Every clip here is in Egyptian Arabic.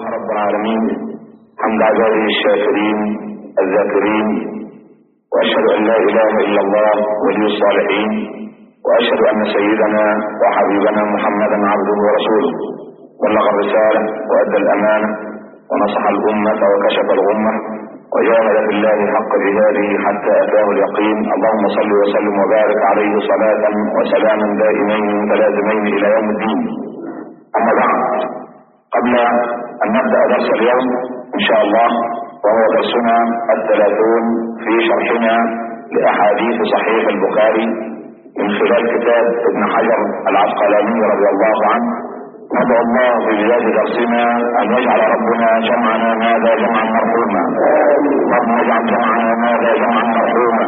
رب العالمين حمد عباده الشاكرين الذاكرين واشهد ان لا اله الا الله ولي الصالحين واشهد ان سيدنا وحبيبنا محمدا عبده ورسوله بلغ الرساله وادى الامانه ونصح الامه وكشف الغمه وجاهد في الله حق جهاده حتى اتاه اليقين اللهم صل وسلم وبارك عليه صلاه وسلاما دائمين متلازمين الى يوم الدين اما بعد قبل ان نبدا درس اليوم ان شاء الله وهو درسنا الثلاثون في شرحنا لاحاديث صحيح البخاري من خلال كتاب ابن حجر العسقلاني رضي الله عنه ندعو الله في بدايه درسنا ان يجعل ربنا جمعنا هذا جمعا مرحوما اللهم اجعل جمعنا هذا جمعا مرحوما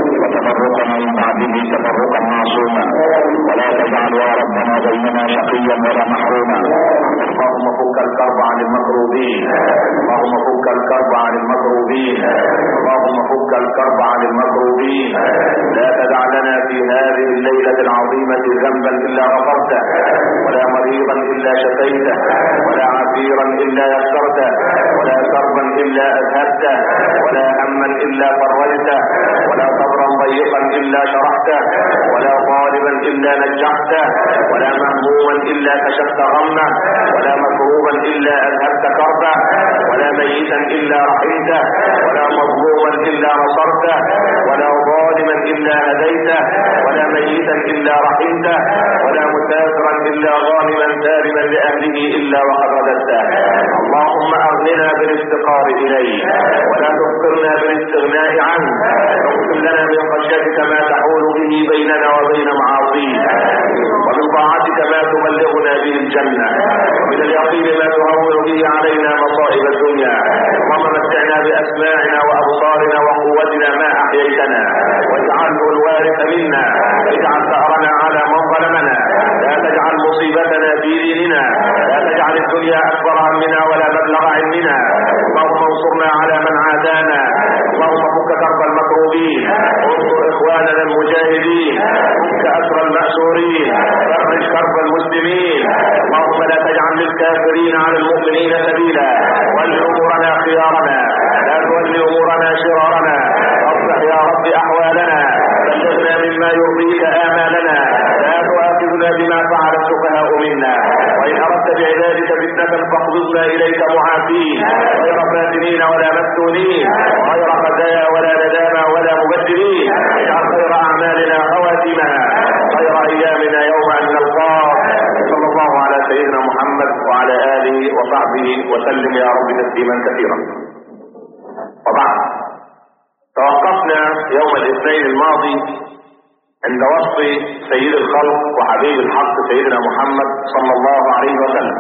وتفرقنا من بعده تفرقا معصوما ولا تجعل يا ربنا بيننا شقيا ولا محروما اللهم فك الكرب عن المكروبين اللهم فك الكرب عن المكروبين اللهم فك الكرب عن المكروبين لا تدع لنا في هذه الليله العظيمه ذنبا الا غفرته ولا مريضا الا شفيته ولا عسيرا الا يسرته ولا كربا الا اذهبته ولا هما الا فرجته ولا صبرا ضيقا الا شرحته ولا طالبا الا نجحته ولا مهموما الا كشفت غمه ولا مكروبا الا اذهبت كربه ولا ميتا الا رحمته ولا مظلوما الا نصرته ولا ظالما الا هديته ولا ميتا الا رحمته ولا مسافرا الا غانما سالما لاهله الا وقد رددته اللهم اغننا بالافتقار اليه ولا تفقرنا بالاستغناء عنه اغفر لنا من خشيتك ما تحول به بيننا وبين معاصيك ومن طاعتك ما تبلغنا به الجنه ومن اليقين ما تهون به علينا مصائب الدنيا اللهم متعنا باسماعنا وابصارنا وقوتنا ما احييتنا واجعله الوارث منا اجعل ثارنا على من ظلمنا لا تجعل مصيبتنا في ديننا لا تجعل الدنيا اكبر همنا ولا مبلغ علمنا اللهم انصرنا على من عادانا اللهم فك كرب المكروبين انصر اخواننا المجاهدين فك اسر الماسورين فرج كرب المسلمين اللهم لا تجعل للكافرين على المؤمنين سبيلا ول امورنا خيارنا لا تول امورنا شرارنا اصلح يا رب احوالنا بلغنا مما يرضيك امالنا لا تؤاخذنا بما فعل السفهاء منا وان اردت بعبادك فتنه فاقبضنا اليك معافين غير فاتنين ولا مفتونين غير خزايا ولا ندامى ولا مبدلين اجعل خير اعمالنا خواتمها خير ايامنا يوم ان نلقاك صلى الله على سيدنا محمد وعلى اله وصحبه وسلم يا رب تسليما كثيرا وبعد توقفنا يوم الاثنين الماضي عند وصف سيد الخلق وحبيب الحق سيدنا محمد صلى الله عليه وسلم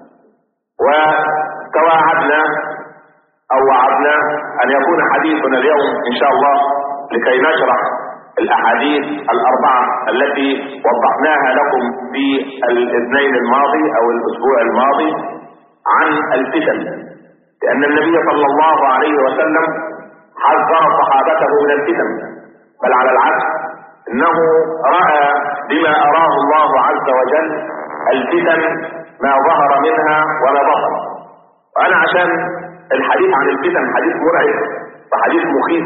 وتواعدنا او وعدنا ان يكون حديثنا اليوم ان شاء الله لكي نشرح الاحاديث الاربعه التي وضحناها لكم في الاثنين الماضي او الاسبوع الماضي عن الفتن لان النبي صلى الله عليه وسلم حذر صحابته من الفتن بل على العكس انه راى بما اراه الله عز وجل الفتن ما ظهر منها وما بطن وانا عشان الحديث عن الفتن حديث مرعب وحديث مخيف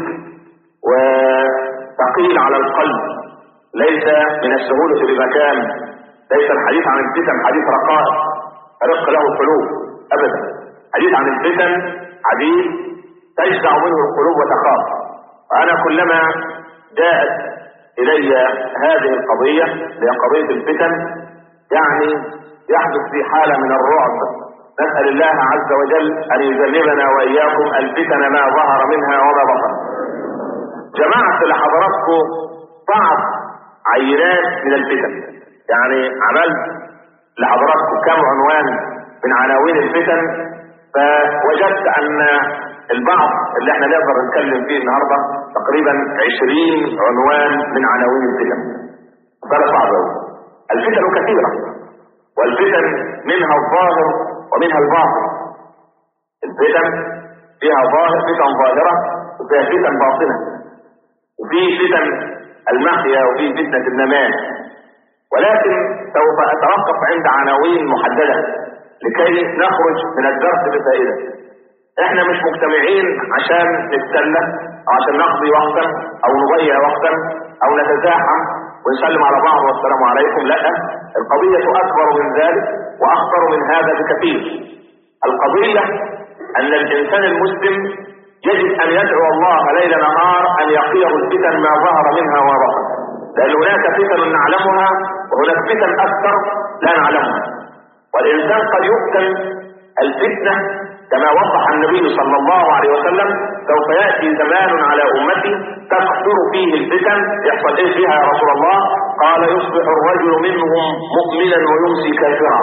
وثقيل على القلب ليس من السهولة بمكان ليس الحديث عن الفتن حديث رقائق رق له القلوب ابدا حديث عن الفتن حديث تجزع منه القلوب وتخاف وانا كلما جاءت الي هذه القضية هي قضية الفتن يعني يحدث في حالة من الرعب نسأل الله عز وجل أن يجنبنا وإياكم الفتن ما ظهر منها وما بطن جمعت لحضراتكم بعض عينات من الفتن يعني عملت لحضراتكم كم عنوان من عناوين الفتن فوجدت أن البعض اللي احنا نقدر نتكلم فيه النهارده تقريبا 20 عنوان من عناوين الفتن. ده صعب قوي. الفتن كثيره والفتن منها الظاهر ومنها الباطن. الفتن فيها ظاهر فتن ظاهره وفيها فتن باطنه. وفي فتن المحيا وفي فتنه النماء. ولكن سوف اتوقف عند عناوين محدده لكي نخرج من الدرس بفائدة احنا مش مجتمعين عشان نتسلى او عشان نقضي وقتا او نضيع وقتا او نتزاحم ونسلم على بعض والسلام عليكم لا القضية اكبر من ذلك واخطر من هذا بكثير القضية ان الانسان المسلم يجب ان يدعو الله ليل نهار ان يقيه الفتن ما ظهر منها وبطن لان هناك فتن نعلمها وهناك فتن اكثر لا نعلمها والانسان قد يفتن الفتنة كما وضح النبي صلى الله عليه وسلم سوف يأتي زمان على أمتي تكثر فيه الفتن يحصل ايه فيها يا رسول الله قال يصبح الرجل منهم مؤمنا ويمسي كافرا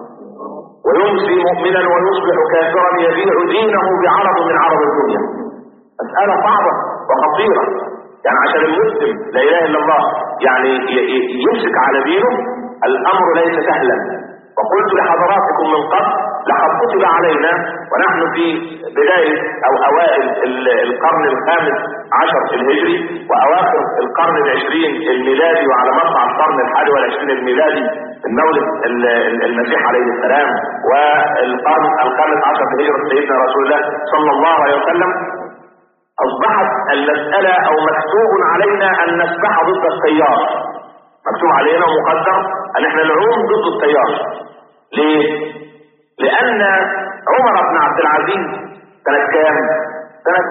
ويمسي مؤمنا ويصبح كافرا يبيع دينه بعرض من عرض الدنيا مسألة صعبة وخطيرة يعني عشان المسلم لا اله الا الله يعني يمسك على دينه الامر ليس سهلا وقلت لحضراتكم من قبل لقد كتب علينا ونحن في بداية او اوائل القرن الخامس عشر الهجري واواخر القرن العشرين الميلادي وعلى مطلع القرن الحادي والعشرين الميلادي من مولد المسيح عليه السلام والقرن الخامس عشر في هجرة سيدنا رسول الله صلى الله عليه وسلم اصبحت المسألة او مكتوب علينا ان نسبح ضد التيار مكتوب علينا ومقدر ان احنا نعوم ضد التيار ليه لان عمر بن عبد العزيز سنة كام سنة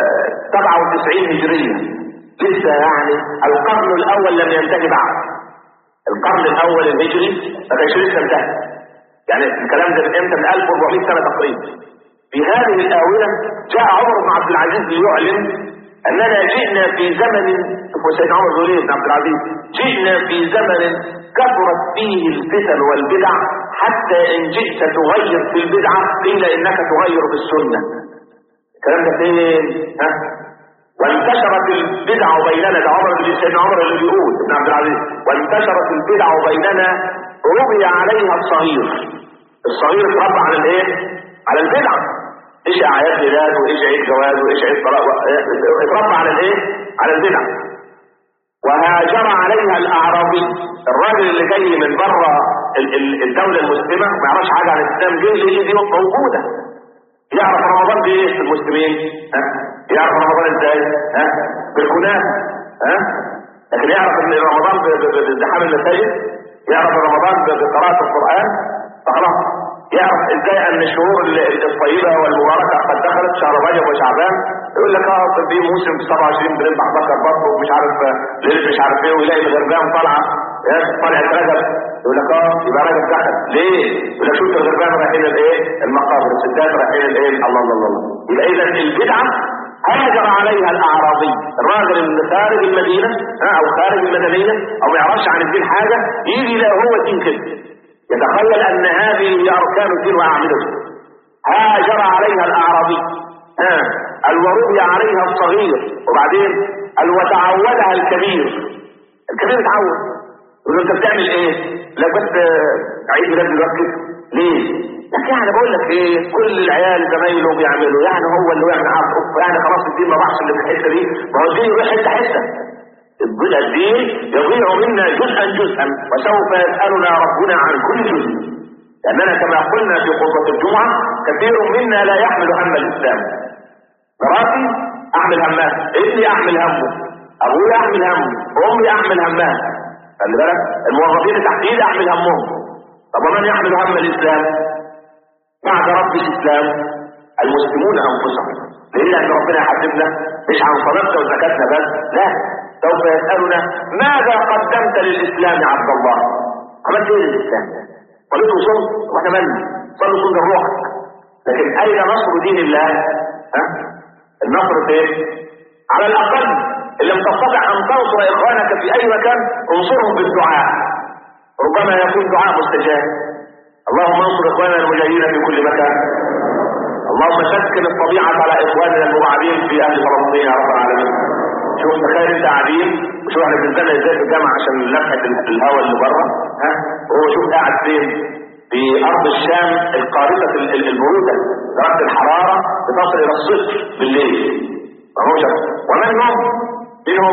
97 هجرية لسه يعني القرن الاول لم ينتهي بعد القرن الاول الهجري ما كانش لسه انتهى يعني الكلام ده من امتى من 1400 سنة تقريبا في هذه الاونه جاء عمر بن عبد العزيز ليعلن اننا جئنا في زمن سيدنا عمر بن بن عبد العزيز جئنا في زمن كثرت فيه الفتن والبدع حتى ان جئت تغير في البدعة قيل انك تغير في السنة الكلام ده فين ها وانتشرت البدع بيننا ده عمر بن سيدنا عمر اللي بيقول ابن عبد العزيز وانتشرت البدع بيننا ربي عليها الصغير الصغير اتربى على الايه على البدع ايش اعياد ميلاد وايش عيد جواز وايش عيد طلاق اتربى على الايه على البدع وهاجر عليها الاعرابي الراجل اللي جاي من بره الدولة المسلمة ما يعرفش حاجة عن الاسلام جه ليه دي موجودة يعرف رمضان بايه في المسلمين ها يعرف رمضان ازاي ها بالكنافة ها لكن يعرف ان رمضان بازدحام المساجد يعرف رمضان بقراءة القرآن فخلاص يعرف ازاي ان الشهور الطيبة والمباركة قد دخلت شهر رجب وشعبان يقول لك اه في موسم في 27 بنذبح بكر برضه ومش عارف ليله مش عارف ايه ويلاقي الغربان طالعه طلعت رجب يقول لك اه يبقى رجب دخل ليه؟ يقول لك شفت الغربان رايحين الايه؟ المقابر الستات رايحين الايه؟ الله الله الله يبقى اذا البدعه هاجر عليها الاعرابي الراجل اللي خارج المدينه او خارج المدنيه او ما يعرفش عن الدين حاجه يجي يلاقي هو الدين كده يتخيل ان هذه هي اركان الدين واعمدته هاجر عليها الاعرابي ها الورؤي عليها الصغير وبعدين وتعودها الكبير الكبير اتعود يقول انت بتعمل ايه لا بس عيد ميلاد دلوقتي ليه لك يعني بقول لك ايه كل العيال زمايله بيعملوا يعني هو اللي يعمل عارف يعني خلاص الدين ما راحش اللي في الحته دي ما هو الدين يروح حته حته الدين يضيع منا جزءا جزءا وسوف يسالنا ربنا عن كل جزء لاننا كما قلنا في خطبه الجمعه كثير منا لا يحمل هم الاسلام مراتي احمل همها ابني احمل همه ابويا احمل همه امي احمل همها خلي بالك الموظفين تحديد احمل همهم طب ومن يحمل هم الاسلام بعد رب الاسلام المسلمون انفسهم ليه لان ربنا يحاسبنا مش عن صلاتنا وزكاتنا بس لا سوف يسالنا ماذا قدمت للاسلام يا عبد الله عملت ايه للاسلام صليت وصمت واحنا مالنا صلوا كل روحك لكن اين نصر دين الله ها النصر فين على الاقل ان لم تستطع ان تنصر اخوانك في اي مكان انصرهم بالدعاء ربما يكون دعاء مستجاب اللهم انصر اخواننا المجاهدين في كل مكان اللهم سكن الطبيعة على اخواننا المبعدين في اهل فلسطين يا رب العالمين شوف تخيل انت قاعدين وشوف احنا بنزلنا ازاي في الجامعه عشان لمحه الهواء اللي بره ها وهو شوف قاعد فين في ارض الشام القارصه البروده درجه الحراره بتصل الى الصفر بالليل فهو ومن هم منهم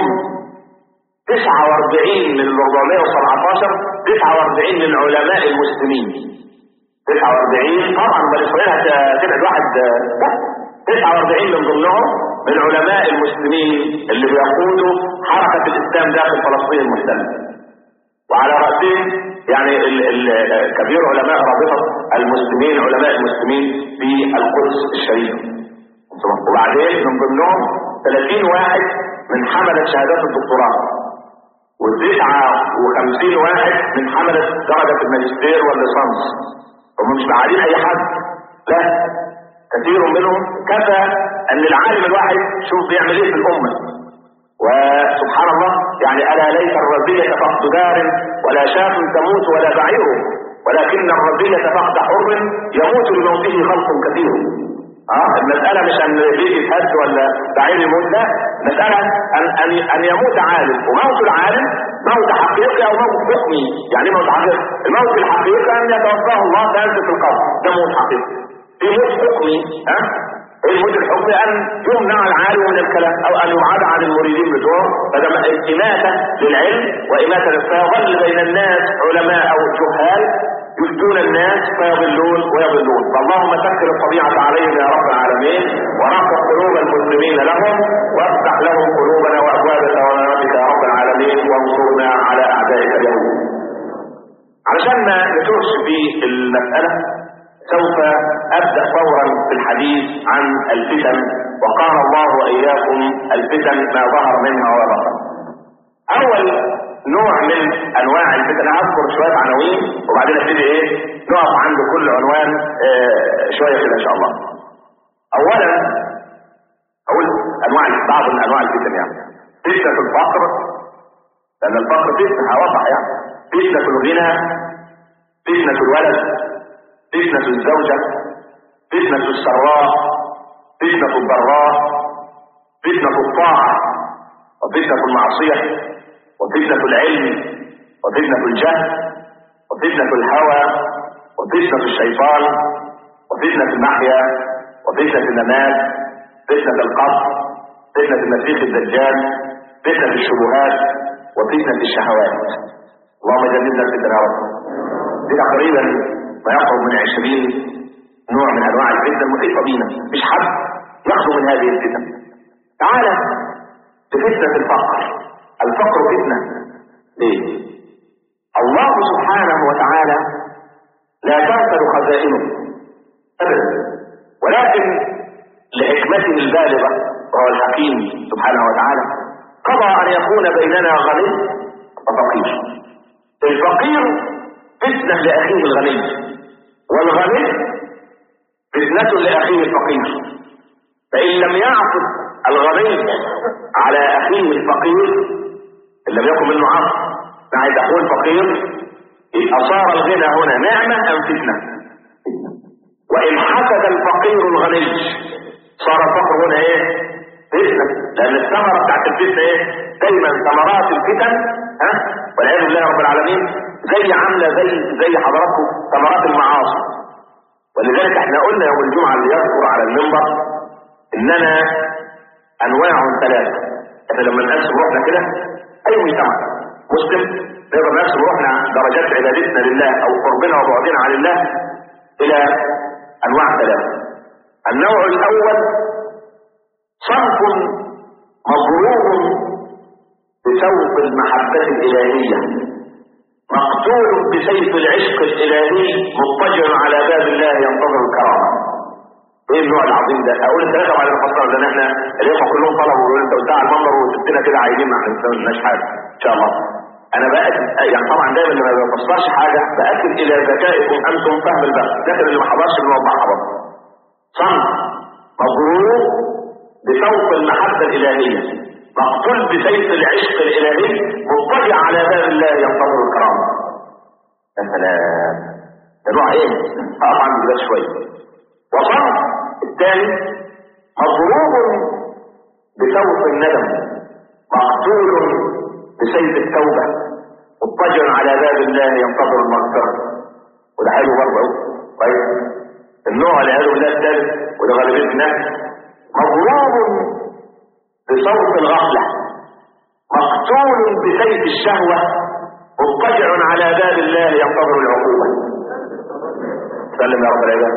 49 من ال 417 49 من علماء المسلمين 49 طبعا بني اسرائيل هتبعد واحد لا 49 من ضمنهم من علماء المسلمين اللي بيقودوا حركة الإسلام داخل فلسطين المحتلة وعلى رأسهم يعني ال ال كبير علماء رابطة المسلمين علماء المسلمين في القدس الشريفة وبعدين من ضمنهم 30 واحد من حملة شهادات الدكتوراه وتسعة وخمسين واحد من حملة درجة الماجستير والليسانس هم مش بعادين أي حد لا كثير منهم كفى أن العالم الواحد شوف بيعمل إيه في الأمة وسبحان الله يعني ألا ليس الرزية فقد دار ولا شاف تموت ولا بعير ولكن الرزية فقد حر يموت لموته خلق كثير اه المسألة مش ان بيجي يتهز ولا بعير يموت لا مسألة ان ان ان يموت عالم وموت العالم موت حقيقي او موت حكمي يعني موت حقيقي الموت الحقيقي ان يتوفاه الله فينزل في القبر ده موت حقيقي في موت حكمي ها الموت الحكمي ان يمنع العالم من الكلام او ان يبعد عن المريدين بتوعه فده إماتة للعلم وإماتة فيظل بين الناس علماء او جهال يفتون الناس فيضلون ويضلون فاللهم سكر الطبيعة عليهم يا رب العالمين ورفع قلوب المسلمين لهم وافتح لهم قلوبنا وابواب ثوابك يا رب العالمين وانصرنا على اعدائك اليهود علشان ما نتوهش في المسألة سوف ابدأ فورا في الحديث عن الفتن وقال الله واياكم الفتن ما ظهر منها وبطن اول نوع من انواع الفتن اذكر شويه عناوين وبعدين ابتدي ايه نقف عند كل عنوان آه شويه كده ان شاء الله اولا اقول انواع بعض من انواع الفتن يعني فتنه الفقر لان الفقر فتنه واضح يعني فتنه الغنى فتنه الولد فتنه الزوجه فتنه السراء فتنه الضراء فتنه الطاعه وفتنه المعصيه وفتنة العلم وفتنة الجهل وفتنة الهوى وفتنة الشيطان وفتنة المحيا وفتنة الممات فتنة القبر فتنة المسيح الدجال فتنة الشبهات وفتنة الشهوات اللهم جنبنا الفتن يا رب دي تقريبا ما يقرب من عشرين نوع من انواع الفتن المحيطه بينا مش حد يخلو من هذه الفتن تعالى بفتنه الفقر الفقر فتنة ليه الله سبحانه وتعالى لا تنفذ خزائنه أبدا ولكن لحكمته البالغة وهو الحكيم سبحانه وتعالى قضى أن يكون بيننا غني وفقير الفقير فتنة لأخيه الغني والغني فتنة لأخيه الفقير فإن لم يعطف الغني على أخيه الفقير إن لم يكن منه عطف مع أخوه الفقير يبقى صار الغنى هنا نعمة أم فتنة وإن حسد الفقير الغني صار الفقر هنا إيه فتنة لأن الثمرة بتاعت الفتنة إيه دايما ثمرات الفتن ها والعياذ بالله رب العالمين زي عاملة زي زي حضراتكم ثمرات المعاصي ولذلك احنا قلنا يوم الجمعة اللي يذكر على المنبر اننا انواع ثلاثة احنا لما نقسم روحنا كده اي مجتمع مسلم نقدر نقسم روحنا درجات عبادتنا لله او قربنا وبعدنا عن الله الى انواع ثلاثة النوع الاول صنف مضروب بسوق المحبة الالهية مقتول بسيف العشق الالهي مضطجع على باب الله ينتظر الكرامة ايه النوع العظيم ده اقول الثلاثه بعد الفصل لان احنا الاخوه كلهم طلبوا يقولوا انت قلتها على المنبر وسبتنا كده عايزين ما عملناش حاجه ان شاء الله انا باكد يعني طبعا دايما لما بفسرش حاجه باكد الى ذكائكم انتم فهم البحث لكن اللي ما حضرش بنوضحها برضه صنف مضروب بسوق المحبه الالهيه مقتول بسيف العشق الالهي مضطجع على باب الله ينتظر الكرامه يا سلام ده نوع ايه؟ اقف عنه كده شويه وصنف الثاني مضروب بسوط الندم مقتول بسيف التوبة مضطجع على باب الله ينتظر المغفرة وده حلو برضه طيب النوع اللي قالوا الله الثالث وده غالبية الناس مضروب بصوت الغفلة مقتول بسيف الشهوة مضطجع على باب الله ينتظر العقوبة سلم يا رب العباد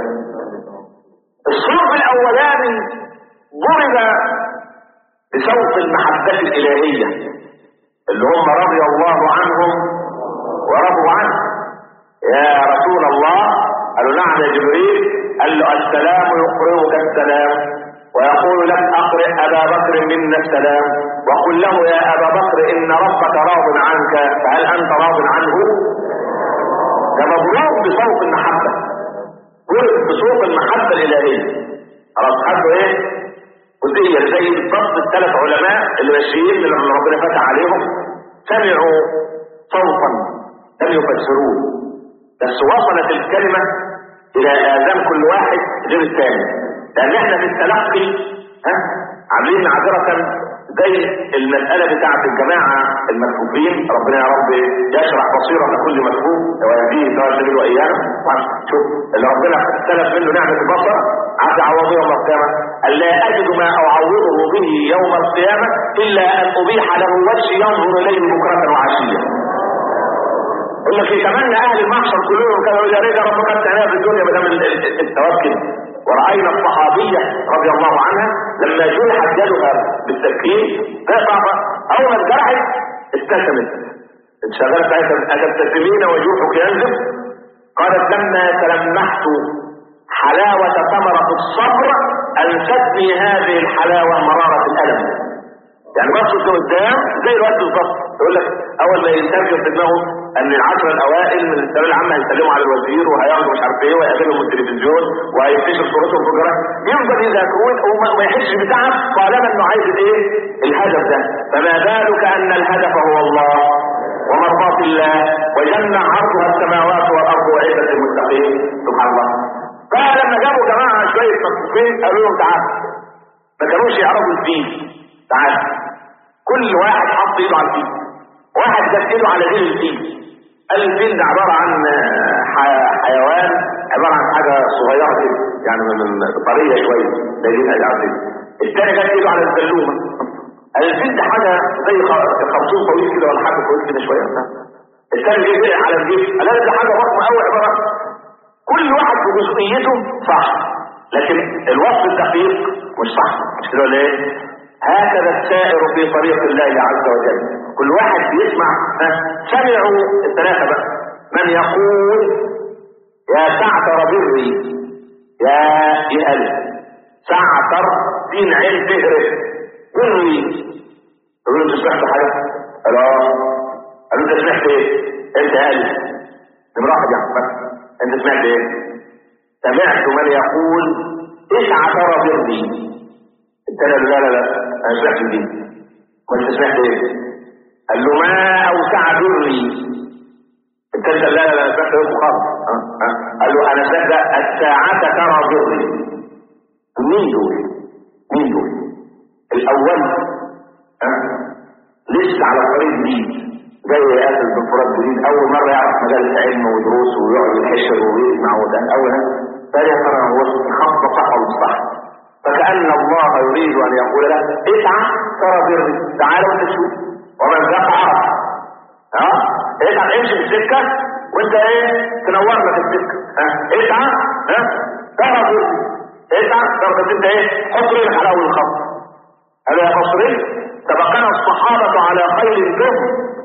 الصوف الاولاني ضرب بصوت المحبة الالهية اللي هم رضي الله عنهم ورضوا عنه يا رسول الله قالوا نعم يا جبريل قال له السلام يقرئك السلام ويقول لك اقرئ ابا بكر منا السلام وقل له يا ابا بكر ان ربك راض عنك فهل انت راض عنه ده مضروب بصوت المحبة ضرب بصوت المحبة الالهية خلاص خدوا ايه جزئية زي بالضبط الثلاث علماء اللي ماشيين اللي ربنا فتح عليهم سمعوا صوتا لم يفسروه بس وصلت الكلمة الى اذان كل واحد غير الثاني لان احنا في التلقي ها عاملين معذرة زي المسألة بتاعت الجماعة المكفوفين ربنا يا رب يشرح بصيرة كل مكفوف ويهديه سواء سبيل وإياه شوف اللي ربنا سلف منه نعمة البصر عاد عوضه يوم القيامة قال لا أجد ما أعوضه به يوم القيامة إلا أن أبيح له وجه ينظر إليه بكرة وعشية يقول لك يتمنى اهل المحشر كلهم كانوا يا ريت ربك انت في الدنيا ما دام التوكل ورأينا الصحابية رضي الله عنها لما جرحت يدها بالتسكين أول ما انجرحت ابتسمت انشغلت أتبتسمين وجوحك ينزف قالت لما تلمحت حلاوة ثمرة الصبر أنستني هذه الحلاوة مرارة الألم يعني بصوا قدام زي الوقت بالظبط يقول لك اول ما ينترجم في دماغه ان العشر الاوائل من الثانويه العامه هيسلموا على الوزير وهياخدوا مش عارف ايه ويقابلهم التلفزيون وهيكتشف صورتهم في الجرايد يفضل يذاكرون وما يحسش بتعب طالما انه عايز الايه؟ الهدف ده فما بالك ان الهدف هو الله ومرضاة الله وجنة عرضها السماوات والارض وعزة المتقين سبحان الله فلما جابوا جماعه شويه مكفوفين قالوا لهم تعالوا ما كانوش يعرفوا الدين تعال كل واحد حط ايده على الفيل واحد جاب ايده على دين الفيل قال الفيل ده عبارة عن حيوان عبارة عن حاجة صغيرة كده يعني من طرية شوية زي دي حاجة الثاني جاب ايده على الزلومة قال الفيل ده حاجة زي خرطوم طويل كده ولا حاجة طويل كده شوية الثاني جاب على الجيش قال ده حاجة ضخمة قوي عبارة كل واحد بجزئيته صح لكن الوصف الدقيق مش صح مش كده ولا ايه؟ هكذا السائر في طريق الله عز وجل كل واحد بيسمع سمعوا الثلاثة بقى من يقول يا سعتر بري يا يهل سعتر دين عين تهرب بري يقولوا انت سمعت حاجة قالوا قالوا انت سمعت ايه انت هل امرأة يعني انت سمعت ايه سمعت من يقول ايش عثر بري التاني قال لا لا لا انا سمعت دي وانت سمعت ايه قال له ما اوسع بري التالت قال لا لا لا انا سمعت ايه خالص قال له انا سمعت الساعة ترى بري مين دول مين دول الاول أه؟ لسه على طريق جديد زي ياسر بن فرات جديد اول مره يعرف مجال العلم ودروس ويقعد يحشر ويسمع وده اول فيا ترى هو الخط صح ولا مش صح فكأن الله يريد أن يقول له اسعى ترى بري تعال وانت شوف ومن ذاق عرف ها اسعى امشي في السكة وانت ايه تنورنا في السكة ها اسعى ها ترى بري اسعى ترى بس انت ايه حط رجلك على اول الخط قال يا بصري سبقنا الصحابة على خير الجهد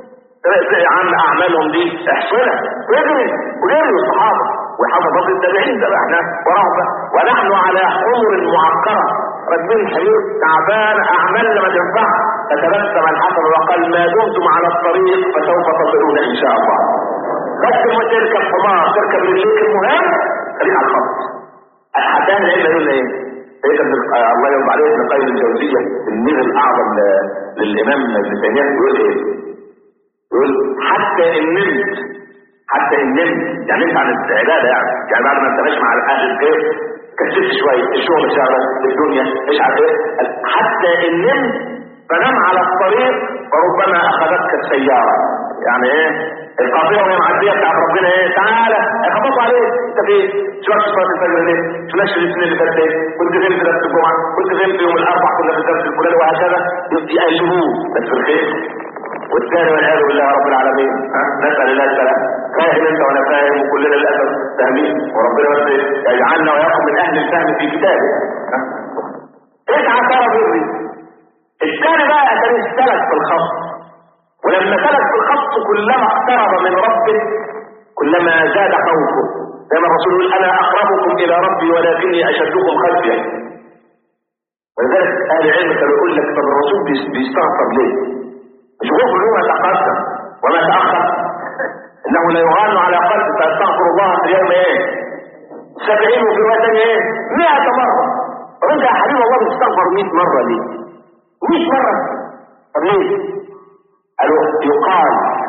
يا عم اعمالهم دي احصلها واجري وجري الصحابة وحفظت التابعين ده احنا وراهم بقى ونحن على حمر معقرة راكبين الحرير تعبان اعمالنا ما تنفع فتبسم الحسن وقال ما دمتم على الطريق فسوف تصلون ان شاء الله بس ما تركب حمار تركب رجليك المهم خليك على الخط حتى اهل العلم يقول ايه؟ هيك الله يرضى عليه ابن القيم الجوزيه النير الاعظم للامام ابن تيميه بيقول ايه؟ يقول حتى ان نمت حتى ان نمت يعني انت عن العباده يعني يعني بعد ما انت ماشي مع اهل الخير كسبت شويه الشغل شغله الدنيا مش عارف ايه حتى ان نمت فنام على الطريق فربما اخذتك السياره يعني ايه القافله وهي معديه بتاعت ربنا ايه تعالى يخبطوا عليك انت فين؟ شفت صلاه الفجر ليه؟ شفت الاثنين اللي فات ليه؟ كنت فين في درس الجمعه؟ كنت فين في يوم الاربعاء كنا في الدرس الفلاني وهكذا يقلبوه بس في الخير والثاني والعياذ بالله رب العالمين ها نسال الله السلام فاهم انت وانا فاهم وكلنا للاسف فاهمين وربنا بس يجعلنا وياكم من اهل الفهم في كتابه ها؟ اسعى ترى بري الثاني بقى كان سلك في الخط ولما سلك في الخط كلما اقترب من ربه كلما زاد خوفه زي ما الرسول يقول انا اقربكم الى ربي ولكني اشدكم خشيه ولذلك اهل العلم كانوا يقول لك طب الرسول بيس- بيستغفر ليه؟ مش غفر له ما تقدم وما تاخر انه لا يغان على قلب فاستغفر الله في اليوم ايه؟ سبعين وفي روايه ايه؟ 100 مره رد يا حبيب الله بتستغفر 100 مره ليه؟ 100 مره طب ليه؟ قالوا يقال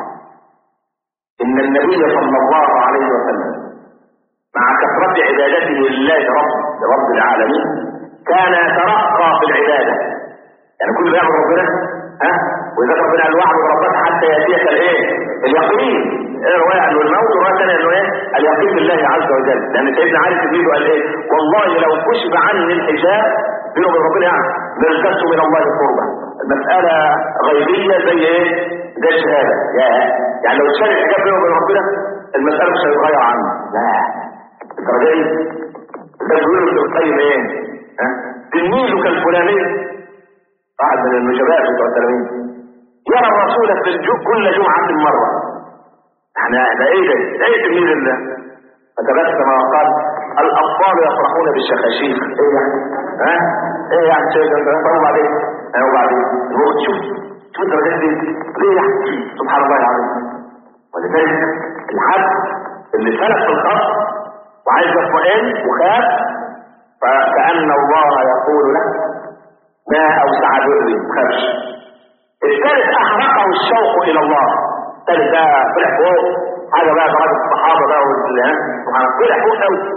ان النبي صلى الله عليه وسلم مع كثرة عبادته لله رب رب العالمين كان يترقى في العبادة يعني كل ما يعمل ربنا ها وإذا ربنا قال واعبد ربك حتى يأتيك الايه؟ اليقين إيه رواية قالوا الموت ورواية ثانية انه ايه؟ اليقين بالله عز وجل لأن سيدنا علي تبيده قال ايه؟ والله لو كشف عني الحجاب بينه وبين ربنا يعني لالتمس من الله قربا المسألة غيبية زي ايه؟ زي الشهادة يا يعني لو اتشال الحجاب بينه وبين ربنا المسألة مش هيتغير عنه لا الدرجة دي ده بيقول ابن القيم ايه؟ ها؟ تلميذك الفلاني واحد من النجباء بتوع التلاميذ يرى الرسول في الجو كل جمعة مرة احنا ده ايه ده؟ ده ايه تلميذ الله؟ فتبسم وقال الاطفال يفرحون بالشخاشيخ ايه يعني؟ ها؟ ايه يعني شيء ده انت وبعدين؟ ها وبعدين؟ هو شوف شوف الدرجات دي ليه يعني؟ سبحان الله العظيم ولذلك الحد اللي سلك في الخط وعايز يطمئن وخاف فكأن الله يقول له ما أوسع بري خافش الثالث أحرقه الشوق إلى الله الثالث ده طلع فوق حاجة بقى درجة الصحابة بقى واللي ها سبحان الله طلع فوق قوي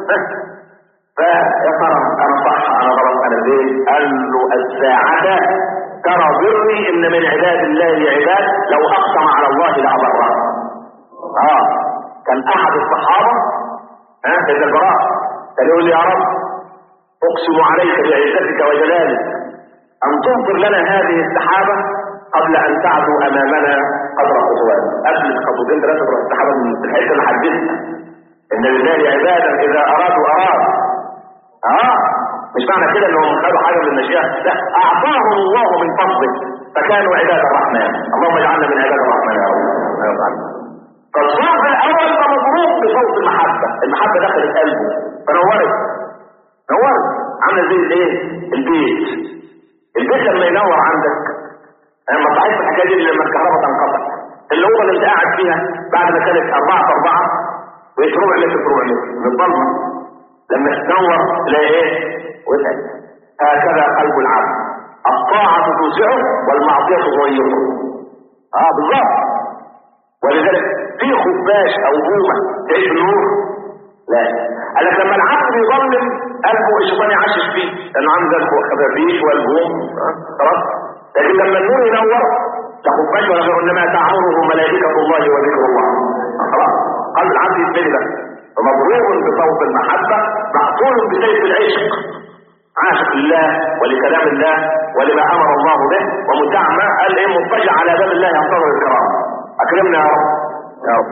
فيا ترى أنا صح أنا غلط أنا زين قال له الساعة ترى بري إن من عباد الله عباد لو أقسم على الله لأبره اه كان احد الصحابة ها سيد البراء كان يقول يا رب اقسم عليك بعزتك وجلالك ان تمطر لنا هذه السحابة قبل ان تعدو امامنا قدر خطوات قبل خطوتين ثلاثة تروح السحابة من الحته اللي حددها ان لله عبادا اذا ارادوا اراد اه مش معنى كده انهم خدوا حاجه من المشيئه لا اعطاهم الله من فضله فكانوا عباد الرحمن اللهم اجعلنا من عباد الرحمن يا رب يا رب العالمين. فالصوت الاول ده مضروب بصوت المحبه المحبه دخلت قلبه فنورت نورت عامله زي الايه البيت البيت لما ينور عندك لما صحيت في الحكايه دي لما الكهرباء تنقطع الاوضه اللي انت قاعد فيها بعد ما كانت أربعة في أربعة بقت ربع متر في ربع متر من الضلمه لما تنور تلاقي ايه وسعت هكذا قلب العبد الطاعه توسعه والمعصيه تغيره اه بالظبط ولذلك في خفاش او بومه تعيش النور لا قال لك لما العبد يظلم قلبه الشيطان يعشش فيه لانه عنده خفافيش والبوم آه، خلاص لكن لما النور ينور لا خفاش ولا غيره انما تعمره ملائكه الله وذكر الله آه، خلاص قلب العبد يتملي ده فمضروب بصوت المحبه مقتول بسيف العشق عاشق لله ولكلام الله ولما امر الله به ومتعمى قال ايه مضطجع على باب الله ينتظر الكرام اكرمنا يا رب يا رب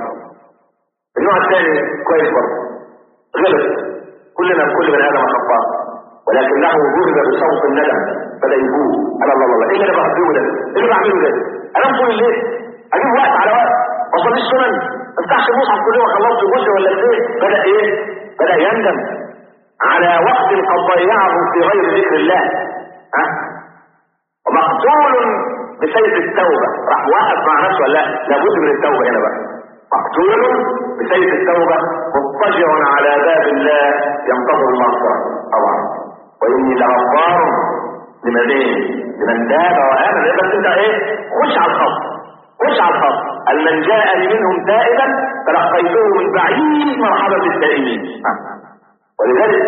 النوع الثاني كويس برضه غلط كلنا كل بني ادم خطاء ولكنه ضرب بصوت الندم بدا يقول انا الله الله ايه اللي انا بعمله ده؟ ايه اللي بعمله ده؟ انا طول الليل اجيب وقت على وقت ما اصليش سنن ما افتحش المصحف كل يوم خلصت جزء ولا اثنين بدا ايه؟ بدا يندم على وقت قد ضيعه في غير ذكر الله ها؟ ومقتول بسيف التوبة راح واقف مع نفسه ولا لا لابد من التوبة هنا بقى مقتول بسيف التوبة مضطجع على باب الله ينتظر المغفرة طبعا وإني لغفار لمن ايه؟ لمن تاب وآمن إيه بس انت ايه خش على الخط خش على الخط قال من جاءني منهم تائبا تلقيته من بعيد مرحبا بالتائبين ولذلك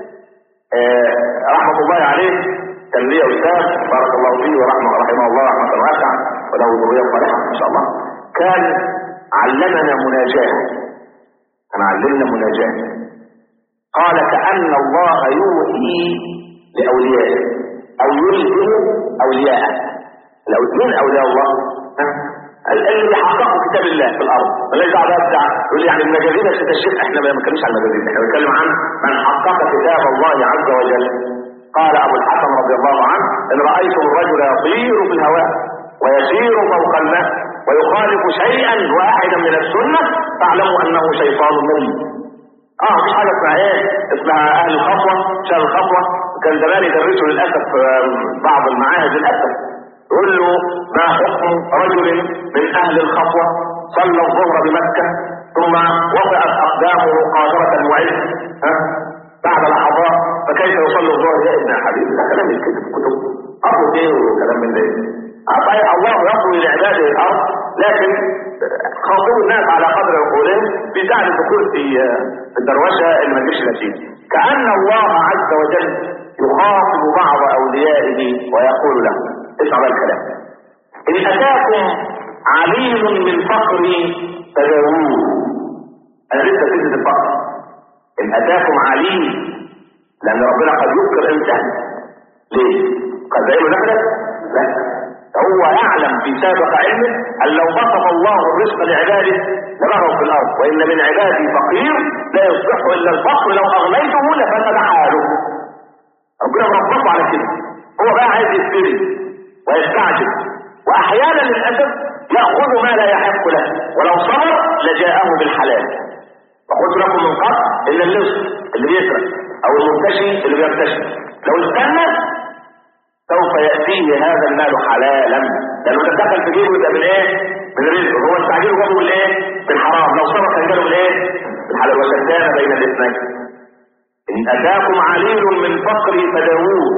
آه رحمة الله عليه كان لي أستاذ بارك الله فيه ورحمه رحمه الله رحمة واسعة وله ذرية صالحة إن شاء الله كان علمنا مناجاة كان علمنا مناجاة قال كأن الله يوحي لأوليائه أو يلهم أولياءه مين اولياء الله ها؟ اللي بيحققوا كتاب الله في الارض مالناش دعوه بقى بتاع يقول لي يعني المجازين يا سيد الشيخ احنا ما بنتكلمش عن المجازين احنا بنتكلم عن من حقق كتاب الله عز وجل قال ابو الحسن رضي الله عنه ان رايتم الرجل يطير في الهواء ويسير فوق الماء ويخالف شيئا واحدا من السنه فاعلموا انه شيطان مريد اه مفيش حاجه اسمها ايه اسمها اهل الخطوه شهر الخطوه كان زمان يدرسوا للاسف بعض المعاهد للاسف يقول له ما حكم رجل من اهل الخطوه صلى الظهر بمكه ثم وطئت اقدامه قاهره المعز ها بعد لحظات فكيف يصلي الظهر يا ابن حبيبي ده كلام الكتب في الكتب ارض ايه وكلام من ده الله يطوي لعباده الارض لكن خاطبوا الناس على قدر عقولهم بيساعد الدخول في الدروشه اللي ما تجيبش نتيجه كان الله عز وجل يخاطب بعض اوليائه ويقول له اسمع بقى الكلام ان اتاكم عليم من فقر فدعوه انا لسه سيره الفقر ان اتاكم عليم لان ربنا قد يذكر انسان ليه؟ قد زي نفسك؟ لا هو يعلم في سابق علمه ان لو بسط الله الرزق لعباده لبغوا في الارض وان من عبادي فقير لا يصبح الا الفقر لو اغنيته لفسد حاله ربنا مربطه على كده هو بقى عايز يشتري ويستعجل واحيانا للاسف ياخذ ما لا يحق له ولو صبر لجاءه بالحلال وقلت لكم من قبل ان اللص اللي بيسرق او المرتشي اللي بيرتشي لو استنى سوف يأتيه هذا المال حلالا لأنه تدخل في جيبه يبقى من ايه؟ من رزقه هو استعجله جابه من ايه؟ من حرام لو صرف كان جاله من ايه؟ من حلال وشتان بين الاثنين إن أتاكم عليل من فقر فداووه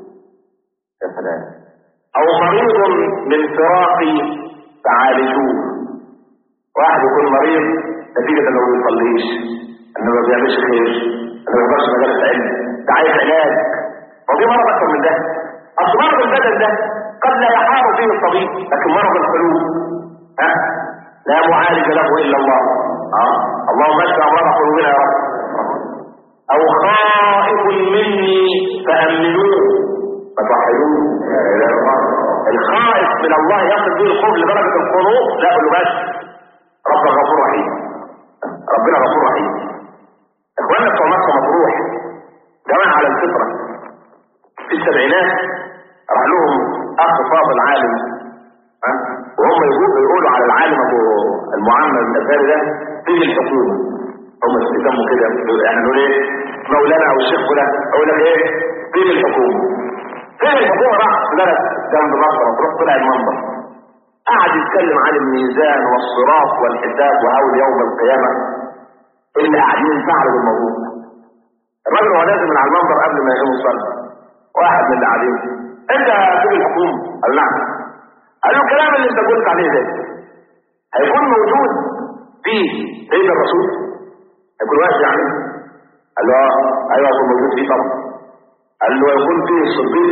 يا سلام أو مريض من فراقي فعالجوه واحد يكون مريض نتيجة انه ما بيصليش انه ما بيعملش خير انه ما بيقدرش مجالس علم ده عايز علاج وفي مرض اكتر من ده اصل مرض البدن ده قد لا يحار فيه الطبيب لكن مرض القلوب ها لا معالج له الا الله اه اللهم اشفى امراض قلوبنا يا رب او خائف مني فامنوه فتوحدوه الخائف من الله يصل به الخوف لدرجه الخضوع لا قل له بس رب غفور رحيم ربنا غفور رحيم اخواننا بتوع مصر مطروح جماعه على الفطره في السبعينات راح لهم اخ فاضل عالم ها وهم يقولوا يقولوا على العالم ابو المعمر الازهري ده تيجي الحكومه هم يسموا كده يعني نقول ايه مولانا او الشيخ فلان اقول لك ايه تيجي الحكومه فين الحكومه راح بلد جنب مصر وتروح طلع المنبر قعد يتكلم عن الميزان والصراط والحساب وهول يوم القيامه اللي قاعدين ينفعلوا بالموضوع الراجل هو نازل من على المنبر قبل ما يقوم يصلي واحد من اللي قاعدين انت تيجي الحكومه قال نعم قال له الكلام اللي انت قلت عليه ده هيكون موجود فيه سيد الرسول هيكون واقف يعني قال له اه ايوه هيكون موجود فيه طبعا قال له يكون فيه الصديق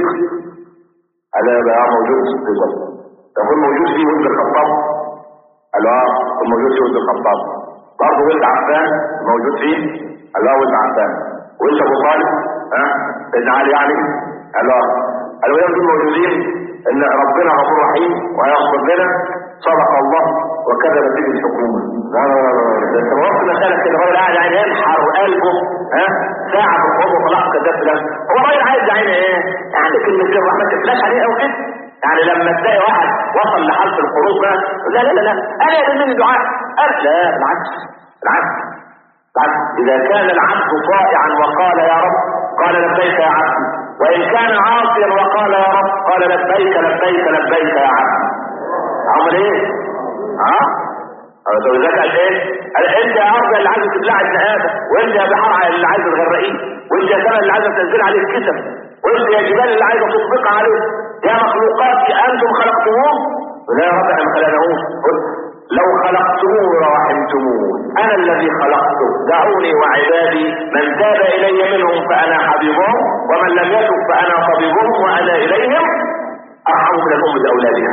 قال له يبقى اه موجود الصديق يكون موجود فيه ولد الخطاب قال له اه يكون موجود فيه ولد الخطاب برضه ولد عفان موجود فيه قال له اه ولد عفان ولد ابو طالب ها ابن علي يعني قال له اه قال له دول موجودين ان ربنا غفور رحيم ويغفر لنا صدق الله وكذب به الحكومه لا لا لا لا ده انت وقت مساله كده الراجل قاعد يعني ينحر قلبه ها ساعه في الحب وطلع كذاب فلان هو الراجل عايز يعني ايه؟ يعني كلمتين الرحمه ما تفلاش عليه او كده يعني لما تلاقي واحد وصل لحالة الخروج بقى لا لا لا لا انا يا مني دعاء أنا لا بالعكس بالعكس بالعكس اذا كان العبد طائعا وقال يا رب قال لبيك يا عبد وان كان عاصيا وقال يا رب قال لبيك لبيك لبيك يا عبد عمل ايه؟ ها؟ أه؟ ذاك قال ايه؟ قال انت يا ارض اللي عايز تبلع ابن ادم وانت يا بحر اللي عايز تغرقيه وانت يا سماء اللي عايز تنزل عليه الكسب وانت يا جبال اللي عايز تطبق عليه يا مخلوقاتي انتم خلقتموه لا يا رب احنا ما خلقناهوش لو خلقتموه ورحمتموه انا الذي خلقته دعوني وعبادي من تاب الي منهم فانا حبيبهم ومن لم يتب فانا طبيبهم وانا اليهم ارحم من الام باولادها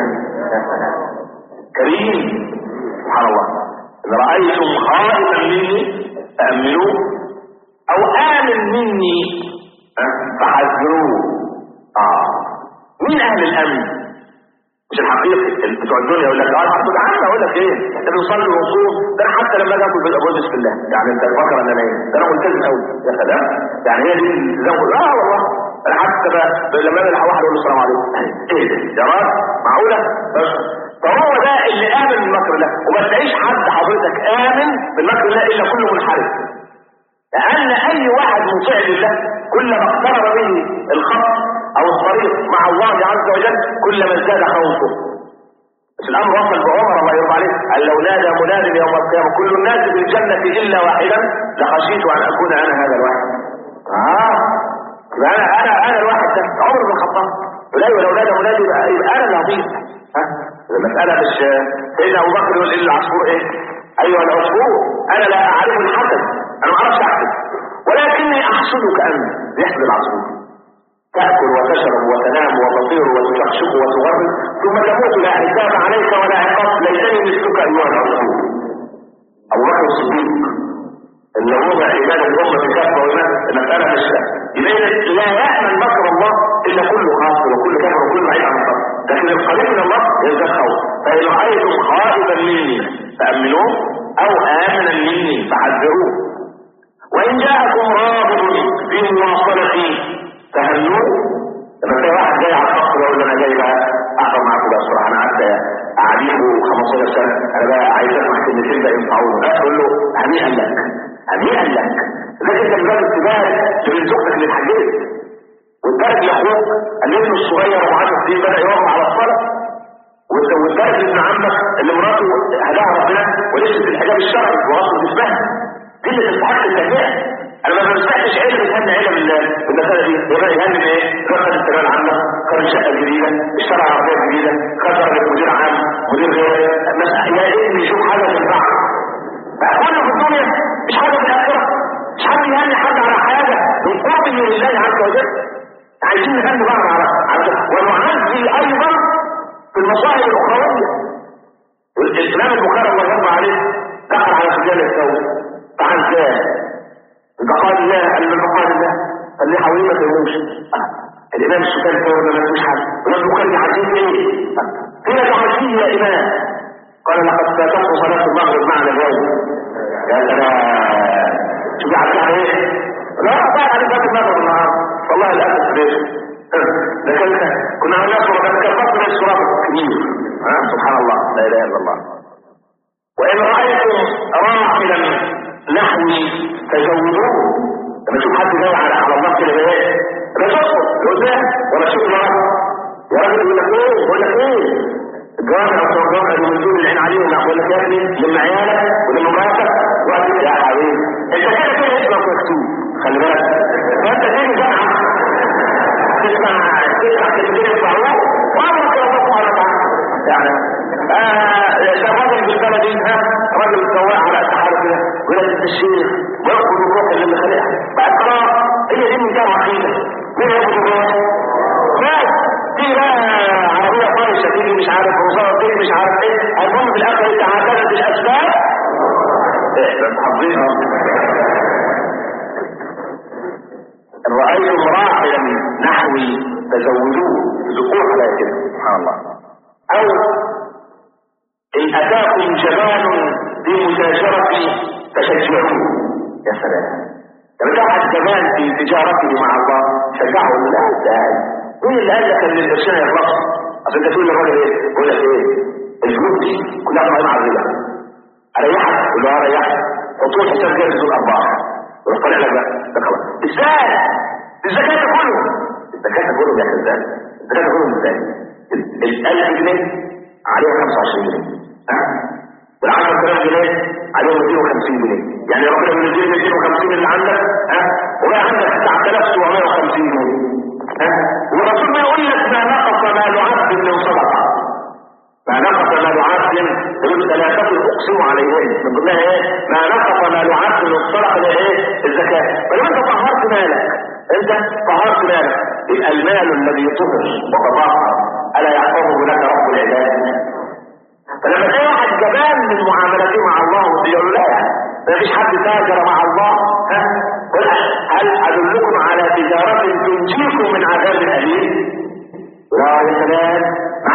كريم سبحان الله ان رايتم خائفا مني فامنوه او امن مني فحذروه اه مين اهل الامن مش الحقيقي اللي بتوع الدنيا يقول لك اه الحمد عم اقول لك ايه انت بنصلي ونصوم ده انا حتى لما اجي اكل بقول بسم الله يعني انت فاكر ان انا ايه ده انا ملتزم قوي يا سلام يعني هي دي الالتزام اه والله انا حتى ب- لما اجي واحد اقول له السلام عليكم ايه ده يا راجل معقوله بس فهو ده اللي امن بالمكر ده وما تلاقيش حد حضرتك امن بالمكر ده الا كله منحرف لأن أي واحد مطيع لله كلما اقترب به الخط أو الطريق مع الله عز وجل كلما ازداد خوفه بس الأمر وصل بعمر الله يرضى عليه قال لو نادى مناد يوم القيامة كل الناس في الجنة إلا واحدا لخشيت أن أكون أنا هذا الواحد آه يبقى أنا أنا أنا الواحد ده عمر بن الخطاب لا لو نادى مناد يبقى, يبقى أنا اللي هضيف ها المسألة مش سيدنا أبو بكر يقول للعصفور إيه أيها العصفور أنا لا أعرف الحسد أنا ما أعرفش أحسد ولكني أحسدك أنت يحسد العصفور تأكل وتشرب وتنام وتطير وتشقشق وتغرب ثم تموت لا حساب عليك ولا عقاب ليتني مثلك أيها العصفور أبو بكر الصديق اللي هو إيمان الأمة بكافة وإيمان المسألة مش إذا لا يأمن مكر الله إلا كل خاطر وكل كافر وكل بعيد عن الخطر لكن القريب من الله يزداد خوف فإن رأيتم خائفا مني فأمنوه أو آمنا مني فحذروه وإن جاءكم راغب في مواصلتي فهنوه لما تلاقي واحد جاي على الخط يقول له انا جاي بقى احضر معاكم بقى الصراحه انا قعدت قاعدين 15 سنه انا بقى عايز اسمع كلمتين بقى ينفعوني بقى اقول له هنيئا لك هنيئا لك لكن انت بجد تبارك لمن زوجتك اللي اتحجبت وتبارك لاخوك الابن الصغير ابو 10 سنين بدا يقف على الصلاه وت- وتبارك لابن عمك اللي مراته هداها ربنا ولبست الحجاب الشرعي وغطت جسمها دي اللي تستحق التهنئه انا ما بسمعش عيله بتهنى عيله بال- بالمساله دي يبقى يهني بايه؟ رفض الثانويه العامه خد شقه جديده اشترى عربيه جديده خسر مدير عام مدير غير بس يا ابني شوف حاجه تنفعك بقى كله في الدنيا مش حاجه في الاخره مش حد يهني حد على حاجه من قرب لله عز وجل عايزين نهني بعض على على ونعزي ايضا في المصائب الاخرويه الامام البخاري الله يرضى عليه دخل على سجان الثوب تعال كام بقال الله قال له بقال الله قال لي حوالي ما تهموش الامام السكان فور ما فيش حد الامام البخاري عزيز ايه فين تعزيه يا امام قال لقد فاتته صلاه المغرب معنا اليوم يا سلام شوف عزيز على ايه لا طبعا عليه فات المغرب النهارده والله الاسف ليش ده كان كنا عملنا صورة كان فصل الصورة كبير ها سبحان الله لا اله الا الله وإن رأيتم راحلا نحوي تزودوه لما تشوف حد جاي على على الله كده ايه رزقه قدام ولا شوف الله يا راجل يقول لك ايه يقول لك ايه الجوامع والصواب اللي من دون العين عليهم يقول لك يا ابني لما عيالك ولما مراتك وقت يا حبيبي انت كده كده اسمك مكتوب خلي بالك فانت تيجي جامعه تسمع تسمع كلمتين يطلعوه وامرك الله سبحانه وتعالى يعني آه ده راجل بالبلدي ها راجل سواق على السحابه كده ولا الشيخ وياخد الروح اللي خلقها بعد خلاص هي دي من جامعه عقيده مين ياخد الروح؟ ناس دي بقى عربيه طايشه تيجي مش عارف رصاصه تيجي مش عارف ايه المهم في الاخر انت عدلت الاسباب ايه بس حافظينها إن رأيتم راحلا نحوي تزودوه ذكور على كده سبحان الله أو إن أتاكم جبان بمتاجرة فشجعوه يا سلام لما جاء جبان في تجارته مع الله شجعه لا ازاي مين اللي قال لك ان القرشين يخلص اصل انت تقول للراجل ايه يقول لك ايه الفلوس دي كلها قائمه على الربا اريحك قول له اريحك حطوا حساب جاهز الارباح ويروح طالع لك بقى ده خلاص ازاي الزكاه كله الزكاه كله يا كذاب الزكاه كله ازاي ال 1000 جنيه عليها 25 جنيه وال 10000 جنيه عليهم 250 جنيه يعني ربنا بيديك 250 اللي عندك ها وبقى عندك 9750 جنيه ها والرسول بيقول لك ما نقص مال عبد من صدقه ما نقص مال عبد يقول ثلاثة اقسم عليهن من ضمنها ايه ما نقص مال عبد من الصدقه اللي ايه الزكاه فلو انت طهرت مالك انت طهرت مالك يبقى المال الذي طهر وتطهر الا يحفظه لك رب العباد فلما تلاقي واحد جبان من معاملته مع الله ويقول لا ما فيش حد تاجر مع الله ها قل هل ادلكم على تجاره تنجيكم من عذاب اليم لا يا سلام معاك دراسه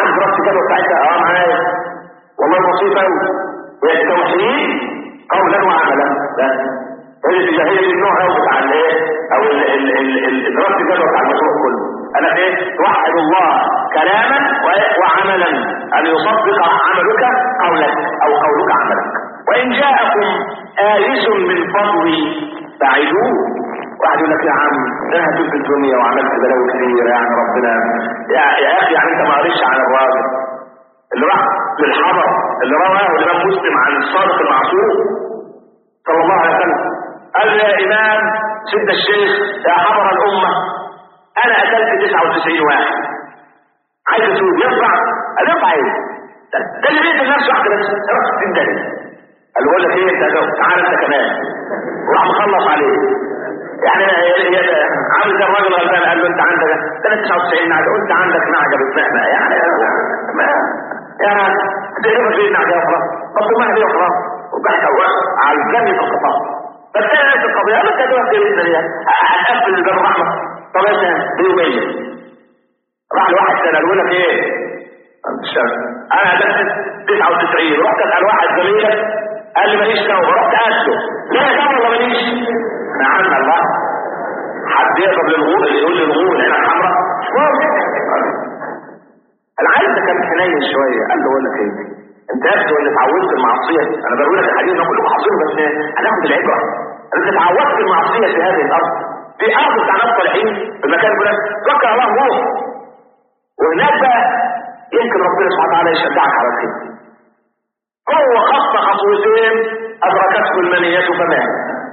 الجدوى بتاعتها اه معايا والله بسيط قوي هي التوحيد قولا وعملا بس هي هي دي النوع قوي بتاع الايه او ال- ال- ال- ال- دراسه الجدوى بتاع المشروع كله انا ايه توحد الله كلاما و- وعملا ان يصدق عملك قولك او قولك عملك وان جاءكم آيس من فضلي فاعدوه واحد يقول لك يا عم ده انا هتوب الدنيا وعملت بلاوي كتير يعني ربنا يا, يا اخي يعني انت ما قريتش عن الراجل اللي راح للحضر اللي رواه الامام مسلم عن الصادق المعصوم صلى الله عليه وسلم قال يا امام سيدنا الشيخ يا حضر الامه انا قتلت 99 واحد عايز اتوب ينفع؟ قال ينفع ايه؟ ده ده اللي بيقتل نفسه واحده بس راح 60 دقيقه قال له بقول لك ايه انت تعالى انت كمان وراح مخلص عليه يعني هي هي عامل زي الراجل الغلبان قال له انت عندك ده انا 99 نعجه قلت عندك نعجه بتمهمه يعني ما يعني تقريبا في نعجه وخلاص طب ما هي وخلاص وبحث على الجنة القطاع بس انا نفس القضيه انا كده في الدنيا هتقفل الباب الرحمه طب انت بيوميا راح لواحد سنه يقول لك ايه انا هدفت 99 رحت اسال واحد زميلك قال لي ماليش توبه رحت قاتله لا يا توبه ولا ماليش نعم الله حد يقدر للغول اللي يقول للغول هنا الحمراء مش ممكن العيل ده كان حنين شويه قال له اقول لك ايه انت يبدو ان اتعودت المعصيه انا بقول لك الحديث ده كله حاصل بس هناخد العبره انت اتعودت المعصيه في هذه الارض في ارض بتاع ناس صالحين في المكان ده فكر الله روح وهناك بقى يمكن ربنا سبحانه وتعالى يشجعك على الخير هو خط خطوتين ادركته المنيه فمات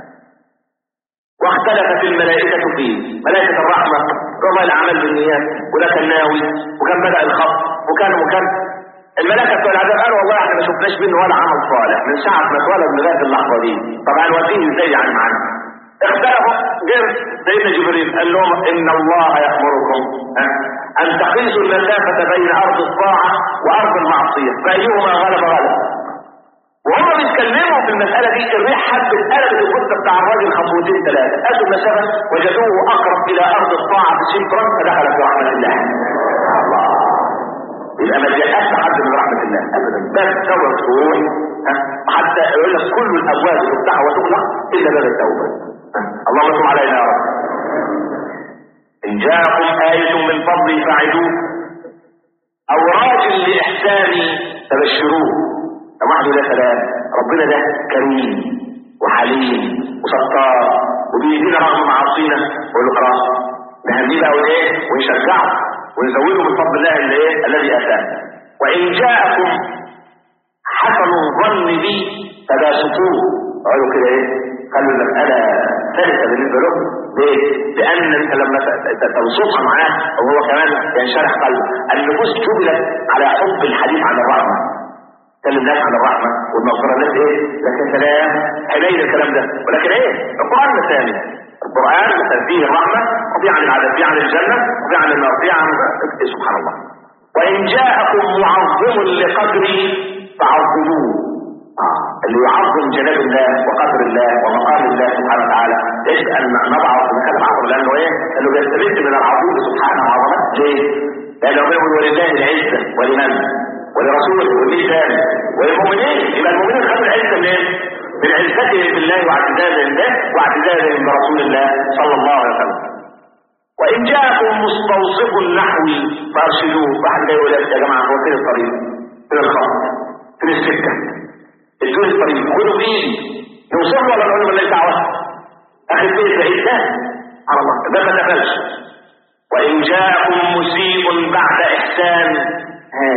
واختلفت الملائكة فيه ملائكة الرحمة رضا العمل بالنيات وده كان ناوي وكان بدأ الخط وكان وكان الملائكة بتوع العذاب قالوا والله احنا ما شفناش منه ولا عمل صالح من ساعة ما اتولد لغاية اللحظة دي طب هنوديه ازاي يعني معانا اختلفوا غير سيدنا جبريل قال لهم ان الله يأمركم ها، ان تقيسوا المسافة بين ارض الطاعة وارض المعصية فايهما غلب غلب وهم بيتكلموا في المسألة دي الريح حبت قلبت الجثة بتاع الراجل خطوتين ثلاثة قاسوا المسافة وجدوه أقرب إلى أرض الطاعة بشبرا فدخل في رحمة الله الله يبقى ما جاءش حد من رحمة الله أبدا باب التوبة تروح حتى يقول لك كل الأبواب تفتح وتغلق إلا باب التوبة ها، اللهم صل علينا يا رب إن جاءكم آية من فضلي فاعدوه أو راجل لإحساني فبشروه لما واحد يقول يا سلام ربنا ده كريم وحليم وستار وبيدينا رغم معاصينا يقول له خلاص نهنيه بقى وايه ونشجعه ونزوده من فضل الله اللي ايه الذي اتاه وان جاءكم حسن الظن بي فباسطوه قالوا كده ايه خلوا المسألة ثالثة بالنسبة له ليه؟ لأن أنت لما ت- ت- توصفها معاه وهو كمان ينشرح قلبه النفوس جبلت على حب الحديث عن الرحمة تكلم الناس عن الرحمة والمغفرة الناس ايه لكن سلام حنين الكلام ده ولكن ايه القرآن مثالي القرآن مثال فيه الرحمة وفيه عن العذاب فيه عن الجنة وفيه عن النار فيه عن إيه سبحان الله وإن جاءكم معظم لقدري فعظموه آه. اللي يعظم جلال الله وقدر الله ومقام الله سبحانه وتعالى يجب ان نضعه في مكان العظم لانه ايه؟ لانه بيستمد من العظيم سبحانه وعظمته ليه؟ لانه يقول ولله العزه ولمن؟ ولرسوله وللإسلام وللمؤمنين يبقى المؤمنين خدوا العزة منين؟ من عزتهم بالله واعتزازهم به واعتزازهم برسول الله صلى الله عليه وسلم. وإن جاءكم مستوصف نحوي فأرشدوه، واحد جاي يقول لك يا جماعة هو فين الطريق؟ فين الخط؟ فين السكة؟ ادوني الطريق، خدوا بإيدي. نوصل ولا نقول له ماليش دعوة؟ أخي بيت بعيد لا على الله، ده ما دخلش. وإن جاءكم مسيء بعد إحسان ها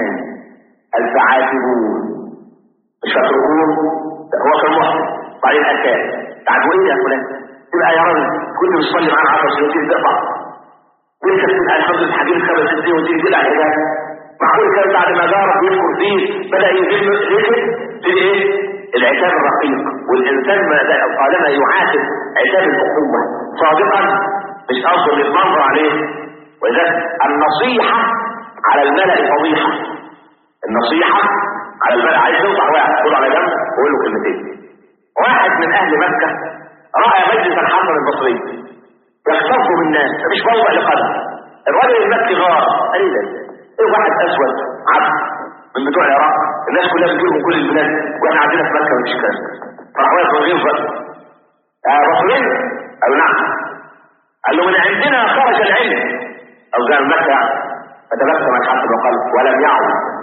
الفعاتبون مش فاتركون هو كان محسن بعدين أكاد تعبوا ايه يا فلان تبقى يا راجل كنت بتصلي معانا 10 سنين وتيجي تقطع وانت بتبقى الحمد لله حديث خمس سنين وتيجي تدعي الحجاب معقول كان بعد ما جارك ويذكر فيه بدا يزيد رجل في ايه؟ العتاب الرقيق والانسان ما طالما يعاتب عتاب الاخوه صادقا مش افضل يتمنظر عليه ولذلك النصيحه على الملأ فضيحه النصيحة على الملأ عايز تنصح واحد خد على جنب وقول له كلمتين واحد من أهل مكة رأى مجلس الحسن البصري يختص بالناس مش موضع لقدم الراجل المكي غار قال ايه ده؟ ايه واحد أسود عبد من بتوع العراق الناس كلها بتجيبهم كل البلاد واحنا عندنا في مكه مفيش كلام فراح واقف من غير بقى آه رسولين قالوا نعم قال له من عندنا خرج العلم او قال مكه يعني فتبسم الحسن وقال ولم يعد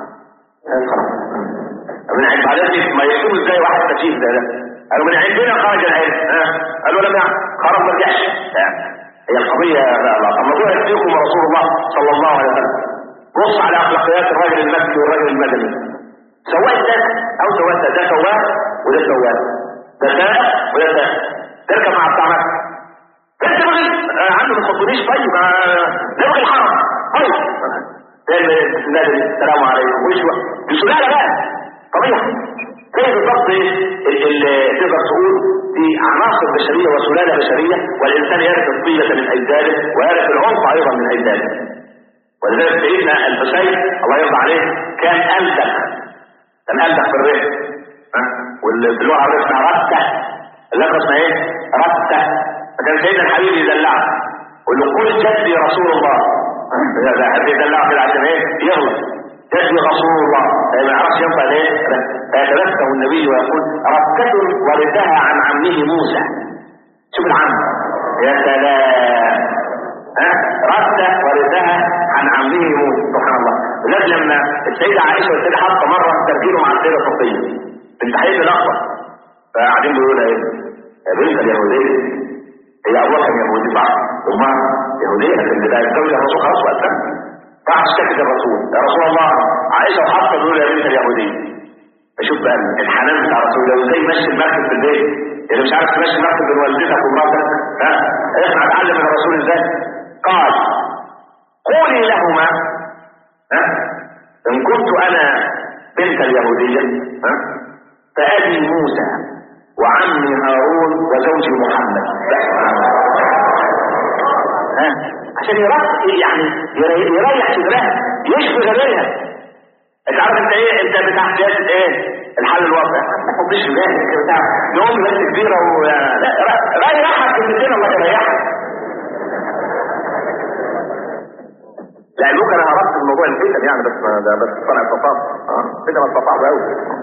من عند بعدين ما يكون ازاي واحد سفيه زي ده قالوا من عندنا خرج العلم ها قالوا لم يعد خرج ما رجعش هي القضيه الموضوع يكفيكم رسول الله صلى الله عليه وسلم بص على اخلاقيات الرجل المكي والرجل المدني سواء ده او سواء ده ده سواء وده سواء ده سائق وده سائق تركب مع بتاع مكه انت بغي آه، عنده ما تفضليش طيب آه، نبغي الحرم طيب تعمل السلام عليكم وش دي سلاله بقى طبيعي زي بالضبط ايه ال- ال- تقدر تقول دي عناصر بشريه وسلاله بشريه والانسان يرث الطيبه من اجداده ويرث العنف ايضا من اجداده ولذلك سيدنا الحسين الله يرضى عليه كان ألدغ كان ألدغ في الرزق واللغة الرزق اسمها رتة اللغة اسمها ايه؟ رتة فكان سيدنا الحبيب يدلعه يقول له قل جدي رسول الله ده ده حد يدلعه كده عشان ايه؟ يغلط جدي رسول الله ما يعرفش ينطق ايه؟ فيتبسم النبي ويقول رتة ورثها عن عمه موسى شوف العم يا سلام ها رد ورثها عن عمه موسى سبحان الله لذلك لما السيدة عائشة والسيدة حفصة مرة تركيلوا مع السيدة صفية بنت حيث الأخوة فقاعدين بيقولوا ايه يا بنت اليهودية هي أبوها كان يهودي صح أمها يهودية لكن ده الزوج الرسول خلاص وقتها راح اشتكت الرسول يا رسول الله عائشة وحفصة بيقولوا يا بنت اليهودية فشوف بقى الحنان بتاع رسول الله ازاي يمشي المركب في البيت يعني مش عارف تمشي المركب بين والدتك ومراتك ها اسمع اتعلم من الرسول ازاي قال قولي لهما ها ان كنت انا بنت اليهودية ها فابي موسى وعمي هارون وزوجي محمد بس ها عشان يريح يعني يريح يريح صدرها يشفي غليلها انت عارف انت ايه انت بتاع سياسه ايه الحل الواقع ما تحطيش في بالك انت بتاع يوم بس كبيره و لا ر- ريحك كلمتين الله يريحك لا ممكن انا هربت من موضوع الفتن يعني بس ما ده بس طلع استطاع اه كده ما استطاع قوي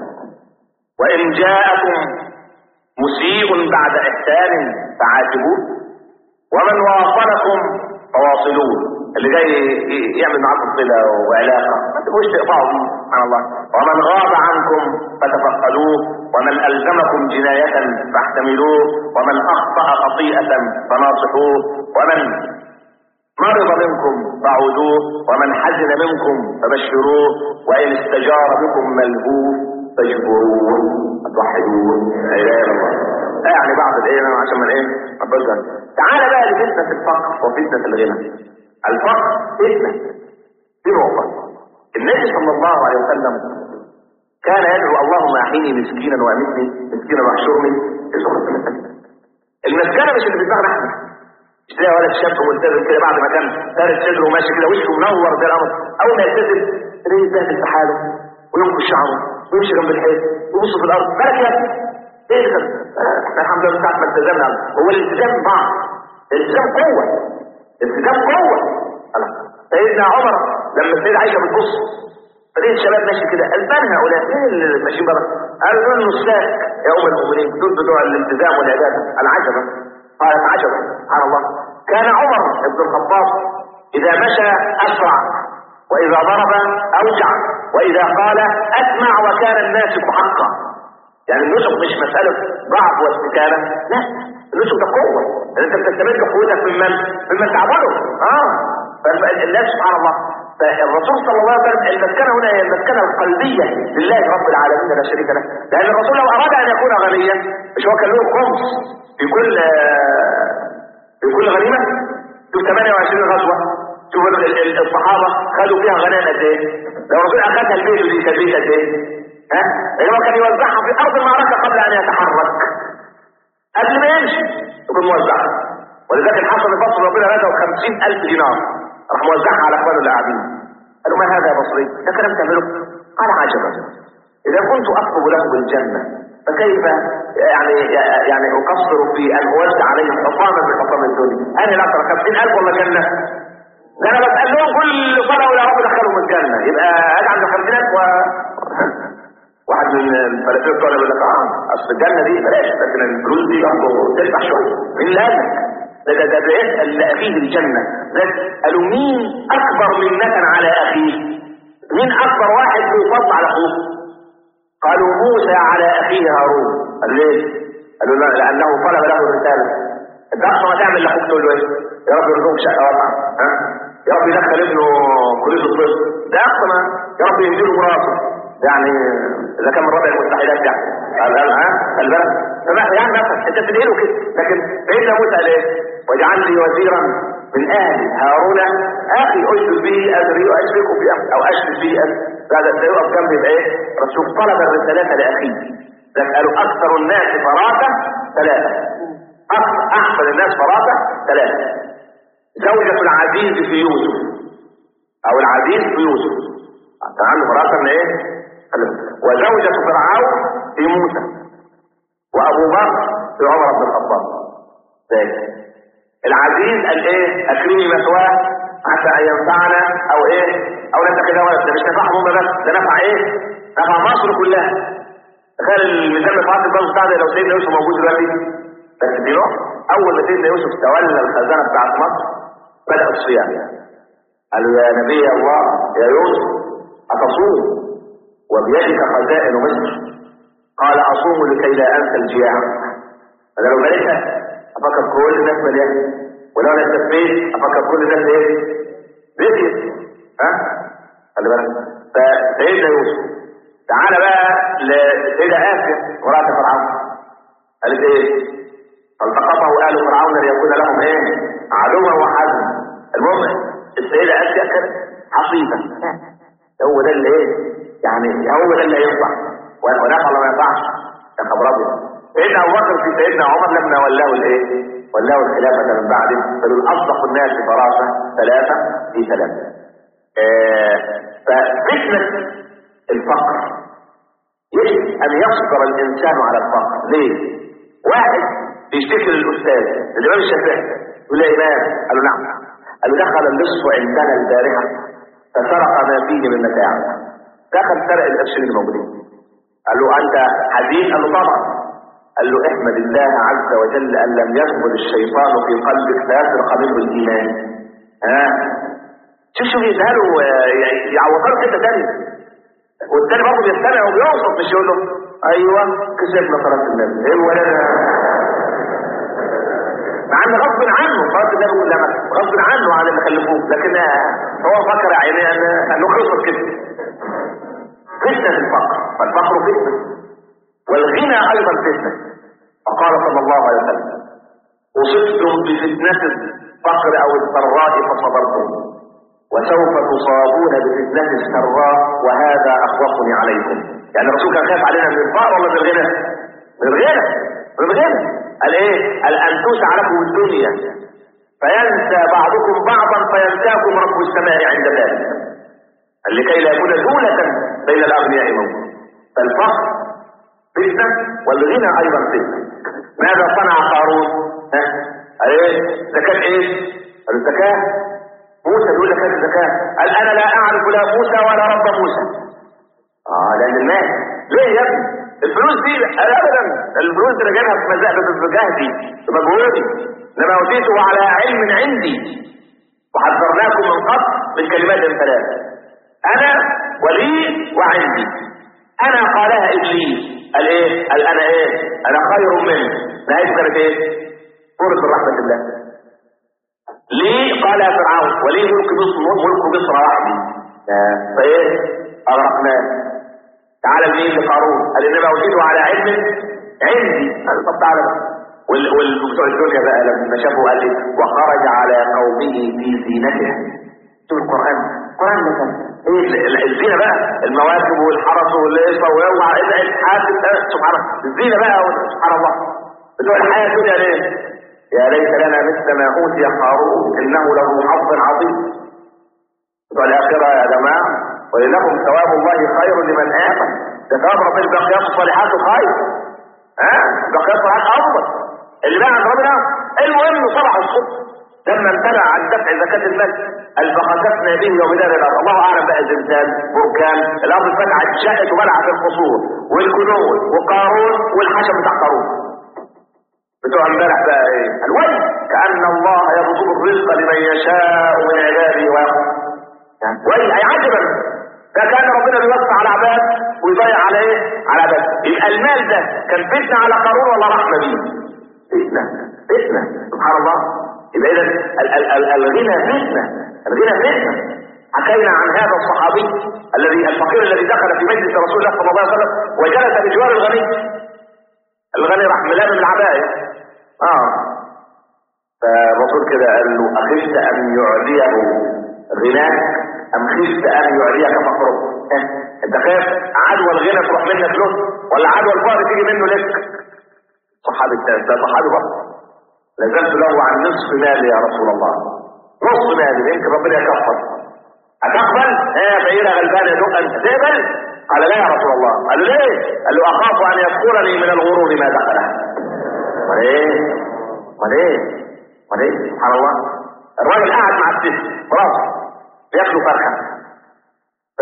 وان جاءكم مسيء بعد احسان فعاتبوه ومن واصلكم فواصلوه اللي جاي ي- يعمل معاكم صله وعلاقه ما تبقوش تقطعوا فيه سبحان الله ومن غاب عنكم فتفقدوه ومن الزمكم جنايه فاحتملوه ومن اخطا خطيئه فناصحوه ومن مرض منكم فعودوه ومن حزن منكم فبشروه وان استجار بكم ملهوف فاجبروه توحدوه لا اله الا الله يعني بعض الايه عشان من ايه أبدا. تعال بقى لفتنه الفقر وفتنه الغنى الفقر فتنه دي نقطه النبي صلى الله عليه وسلم كان يدعو اللهم احيني مسكينا وامتني مسكينا واحشرني في زمرة المساكين المسكنه مش اللي في دماغنا احنا مش تلاقي ولد شاب ملتزم كده بعد ما كان فارد صدره وماشي كده وشه منور زي القمر اول ما يلتزم تلاقيه يتبهدل في حاله وينكش شعره ويمشي جنب الحيط ويبص في الارض مالك يا ابني؟ ايه ده؟ آه، احنا الحمد لله من ساعه ما التزمنا هو الالتزام بعض الالتزام قوه الالتزام قوه الله. سيدنا عمر لما السيدة عائشة بتبص فريق الشباب ماشي كده البان هؤلاء مين اللي ماشيين بره؟ قالوا دول النساك يا ام المؤمنين دول بتوع الالتزام والعباده العجبه قالت عجبا سبحان الله كان عمر بن الخطاب اذا مشى اسرع واذا ضرب اوجع واذا قال اسمع وكان الناس حقا يعني النسك مش مسألة ضعف واستكانة لا النسك ده قوة لأن انت بتستمد قوتك ممن ممن تعبده اه فالناس سبحان الله فالرسول صلى الله عليه وسلم المسكنة هنا هي المسكنة القلبية لله رب العالمين لا شريك له لأن الرسول لو أراد أن يكون غنيا مش هو كان له خمس في كل في كل غنيمة شوف 28 غزوة شوف ال- ال- الصحابة خدوا فيها غنائم قد ايه لو الرسول أخذها البيت دي كان بيت قد ايه ها هو كان يوزعها في أرض المعركة قبل أن يتحرك قبل ما يمشي يكون موزعها ولذلك الحسن البصري ربنا رزقه 50000 دينار راح موزعها على اخوانه اللي قاعدين قالوا ما هذا يا بصري ده كلام تعمله قال عجبا اذا كنت اطلب له بالجنه فكيف يعني يعني اقصر في ان اوزع عليهم حطاما من حطام الدنيا انا لا ترى 50000 ولا جنه ده انا بسال لهم كل صلاه ولا رب دخلهم الجنه يبقى اجعل 50000 و الفلاسفه بتوع يقول لك اه اصل الجنه دي بلاش لكن الفلوس دي برضه تدفع شويه مين اللي قال لك؟ ده ده ده بيسال لاخيه الجنه نسال مين اكبر منة على اخيه؟ مين اكبر واحد بيفضل على اخوه؟ قالوا موسى على اخيه هارون قال ليه؟ قالوا لا لانه طلب له الرساله انت اصلا ما تعمل لاخوك تقول له ايه؟ يا رب يرزقك شقه واسعه ها؟ يا رب يدخل ابنه كليه الطب ده اقصى ما يا رب ينزله براسه يعني اذا كان من ربع المستحيلات يعني قال قال ها قال بالك فما يعني مثلا انت بتدعي له كده لكن سيدنا موسى قال ايه؟ واجعل لي وزيرا من اهلي هارون اخي اشرك به ادري واشرك في امري او اشرك به امري بعد ده يقف جنبي يبقى ايه؟ رسول طلب الرسالات لاخيه قالوا اكثر الناس فراسه ثلاثه أكثر- احسن الناس فراسه ثلاثه زوجة العزيز في يوسف او العزيز في يوسف كان عنده فراسه من ايه؟ وزوجة فرعون في موسى وابو بكر في عمر بن الخطاب ذلك العزيز قال ايه اكرمي مثواه عسى ان ينفعنا او ايه او نتخذ ولد ده مش نفعهم هم بس ده نفع ايه نفع مصر كلها تخيل الميزان بتاع البلد بتاع ده لو سيدنا يوسف موجود دلوقتي بس دي نقطة اول ما سيدنا يوسف تولى الخزانه بتاعت مصر بدا الصيام قالوا يا نبي الله يا يوسف اتصوم وبيدك خزائن مصر قال اصوم لكي لا انسى الجياع انا لو ملكها افكر كل الناس مليانه ولو انا استفيت افكر كل الناس ايه بيتي ها خلي بالك فسيدنا يوسف تعالى بقى لسيدة آسيا وراءة فرعون قالت ايه فالتقطه آل فرعون ليكون لهم ايه عدوا وحزنا المهم السيدة آسيا كانت حصيفة هو ده اللي ايه يعني هو ده اللي هينفع ونفع ولا ما ينفعش يا خبر ابيض سيدنا ابو بكر في سيدنا عمر لما ولاه الايه ولاه الخلافه من بعده فدول اصدق الناس فراسه ثلاثه في ثلاثه آه ففتنه الفقر يجب ان يصبر الانسان على الفقر ليه واحد بيشتكي للاستاذ الامام الشافعي يقول له يا امام قال له نعم قال له دخل اللص عندنا البارحه فسرق ما فيه من متاع دخل سرق القرشين الموجودين قال له انت حزين قال له طبعا قال له احمد الله عز وجل ان لم يدخل الشيطان في قلبك فيسرق منه الايمان ها شوف شوف يسهلوا يعوضوا كده تاني والتاني برضه بيستمع وبيوصف مش يقول له ايوه كسبنا صلاه النبي ايه ولا مع ان غصب عنه صلاه النبي كلها مثلا غصب عنه عن اللي خلفوه لكن هو فكر يعني أن- انه خلصت كده فتنه الفقر فالفقر فتنه والغنى ايضا فتنه فقال صلى الله عليه وسلم اصبتم بفتنه الفقر او الضراء فصبرتم وسوف تصابون بفتنة السراء وهذا أخوفني عليكم يعني الرسول كان خايف علينا من الفقر ولا من الغنى من الغنى من الغنى قال ايه قال أن توسع لكم الدنيا فينسى بعضكم بعضا فينساكم رب السماء عند ذلك قال لكي لا يكون دولة بين الأغنياء منكم فالفقر فتنة والغنى أيضا فتنة ماذا صنع قارون؟ ها؟ قال ايه؟ زكاة ايه؟ قال الزكاة موسى بيقول لك هذه الزكاة قال انا لا اعرف لا موسى ولا رب موسى اه لان المال ليه يا ابني الفلوس دي قال ابدا الفلوس دي انا جايبها في مزاج بجهدي بمجهودي انما اوتيته على علم عندي وحذرناكم من قبل من كلمات ثلاث انا ولي وعندي انا قالها ابليس قال ايه قال انا ايه انا خير منه نهايته كانت ايه سوره رحمه الله ليه قال يا فرعون وليه ملك مصر ملك مصر وحدي فايه اغرقناه تعالى لمين لقارون قال انما اوتيته على علم عندي قال طب تعالى بقى وال- والبتوع الدنيا بقى لما شافوا قال لي وخرج على قومه في زينته شوف القران القران مثلا ايه ال- ال- الزينه بقى المواكب والحرس والقصه ويوعى ابعد حاسب سبحان الله الزينه بقى سبحان الله بتوع الحياه الدنيا ليه يا ليت لنا مثل ما اوتي قارون انه له حظ عظيم بتوع الاخره يا جماعه وللكم ثواب الله خير لمن امن ده ثواب ربنا الباقيات الصالحات خير ها الباقيات الصالحات افضل اللي بقى عند ربنا المهم صبح الصبح لما امتنع عن دفع زكاة المال قال فخسفنا به وبدار الارض الله اعلم بقى زلزال بركان الارض اتفتحت شقت وبلعت القصور والكنوز وقارون والحشم بتاع قارون بتوع امبارح بقى ايه الويل كأن الله يبسط الرزق لمن يشاء من عباده ويقدر ويل اي عجبا ده كان ربنا بيوسع على عباد ويضيع على ايه على عباد يبقى المال ده كان فتنه على قارون ولا رحمه بيه فتنه فتنه سبحان الله يبقى اذا ال- ال- ال- الغنى فتنه الغنى فتنه حكينا عن هذا الصحابي الذي الفقير الذي دخل في مجلس رسول الله صلى الله عليه وسلم وجلس بجوار الغني الغني راح ملام العباية اه فالرسول كده قال له اخشت ان يعليه غناك ام خشت ان يعليك فقرك اه؟ انت خايف عدوى الغنى تروح منك له ولا عدوى الفقر تيجي منه لك صحابي التاني ده صحابي بقى لازلت له عن نصف مالي يا رسول الله نصف مالي يمكن ربنا يكفر هتقبل؟ ايه يا فقيرة غلبان يا دق انت تقبل؟ قال لا يا رسول الله قال له ليه؟ قال له اخاف ان يذكرني من الغرور ما دخله امال ايه؟ امال ايه؟ امال ايه؟ سبحان الله الراجل قاعد مع الست خلاص بياكلوا فرخه ف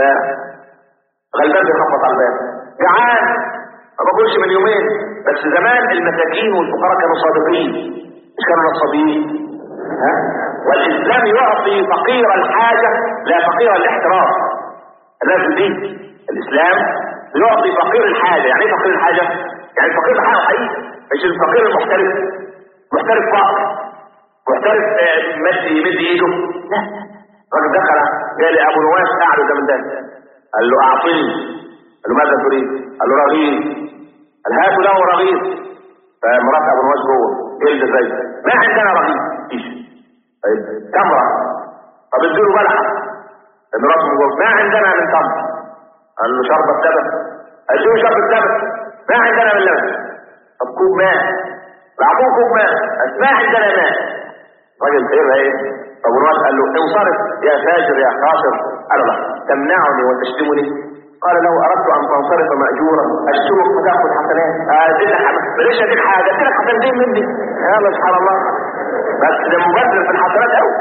غلبان بيخبط على الباب جعان ما باكلش من يومين بس زمان المساكين والفقراء كانوا صادقين مش كانوا نصابين ها والاسلام يعطي فقير الحاجه لا فقير الاحتراف الناس دي الاسلام يعطي فقير الحاجه يعني ايه فقير الحاجه يعني الفقير الحاجه حقيقي مش الفقير المحترف محترف فقر محترف آه، مد يمد ايده لا الراجل دخل جاء لابو نواس قاعد قدام ده قال له اعطني قال له ماذا تريد؟ قال له رغيف قال هاتوا له رغيف فمرات ابو نواس جوه جلد زي ما عندنا رغيف ايش طيب تمره طب اديله بلحه مرات من جوه ما عندنا من تمر قال له شربة لبن اديله شربة لبن ما عندنا من لبن طب كوب ماء بعضوه كوب ماء قال ما عندنا ماء راجل خير ايه طب الواد قال له انصرف يا فاجر يا خاطر قال له تمنعني وتشتمني قال له اردت ان تنصرف ماجورا اشتمك فتاخذ حسنات اديك ليش اديك حاجه اديك حسنتين مني يا سبحان الله بس ده مبذر في الحسنات قوي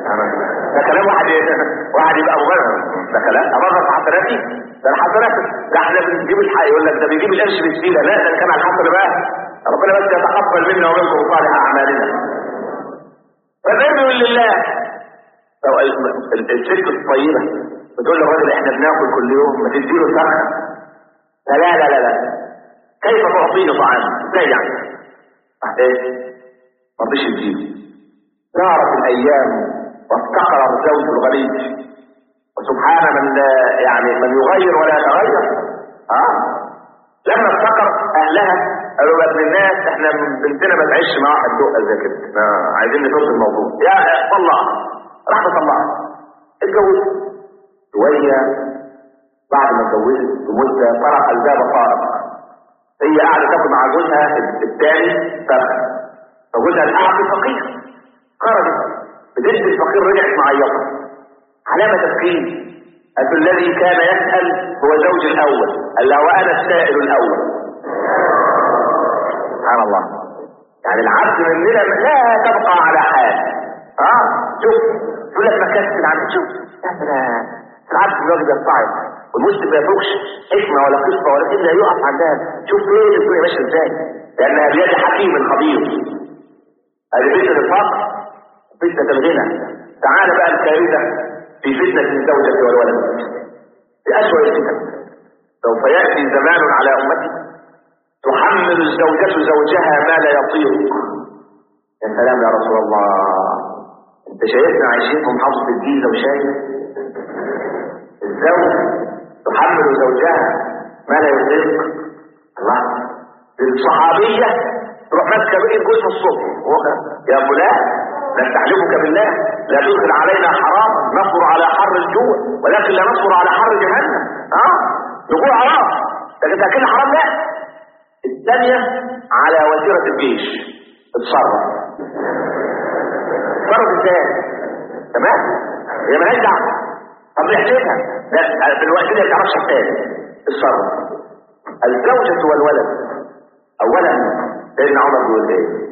ده كلام واحد واحد يبقى مبرر ده كلام ابرر في حسناتي ده الحسنات ده احنا بنجيب الحق يقول لك ده بيجيب القرش بالسيله لا ده كان على الحسن بقى ربنا بس يتقبل منا ومنكم صالح اعمالنا فالعلم لله لو ال- الست الطيبه بتقول للراجل احنا بناكل كل يوم ما تديله فرخه لا لا لا لا لا كيف تعطيه طعام ازاي يعني راح ايه ما رضيش يديله دارت الايام وافتقر الزوج الغني وسبحان من لا- يعني من يغير ولا يتغير اه لما افتقر اهلها قالوا بقى ابن الناس احنا بنتنا ما تعيش مع واحد دقه زي كده آه عايزين نفوت الموضوع يا طلع راح طلعها اتجوز شويه بعد ما اتجوزت بمده طرق الباب طارق هي قاعده تاكل مع جوزها الثاني فرق فجوزها القعد فقير خرجت بتدي الفقير رجعت معيطه علامه تفكير قالت له الذي كان يسال هو زوج الاول قال له وانا السائل الاول سبحان الله يعني العبد مننا لا تبقى على حال اه شوف يقول لك مكسل عن شوف يا سلام العبد الراجل يتعب والمسلم ما يفوقش حكمه ولا قصه ولا الا يقف عندها شوف ايه الدنيا ماشيه ازاي لانها بيد حكيم خبير هذه فتنه الفقر فتنه الغنى تعال بقى الكارثه في فتنه الزوجه والولد في اسوء الفتن سوف ياتي زمان على امتي تحمل الزوجة زوجها ما لا يطيق يا سلام يا رسول الله انت شايفنا عايشين في محافظة الجيزة وشايف الزوج تحمل زوجها ما لا يطيق الله الصحابية تروح ماسكة بقية جوزها الصبح وقع. يا فلان نستحلفك بالله لا تدخل علينا حرام نصبر على حر الجوع ولكن لا نصبر على حر جهنم اه نقول حرام لكن تاكل حرام لا الثانية على وزيرة الجيش اتصرف اتصرف ازاي تمام هي مالهاش دعوة طب نحسبها لا في الوقت ده ما تعرفش الثاني اتصرف الزوجة والولد اولا سيدنا عمر بيقول ايه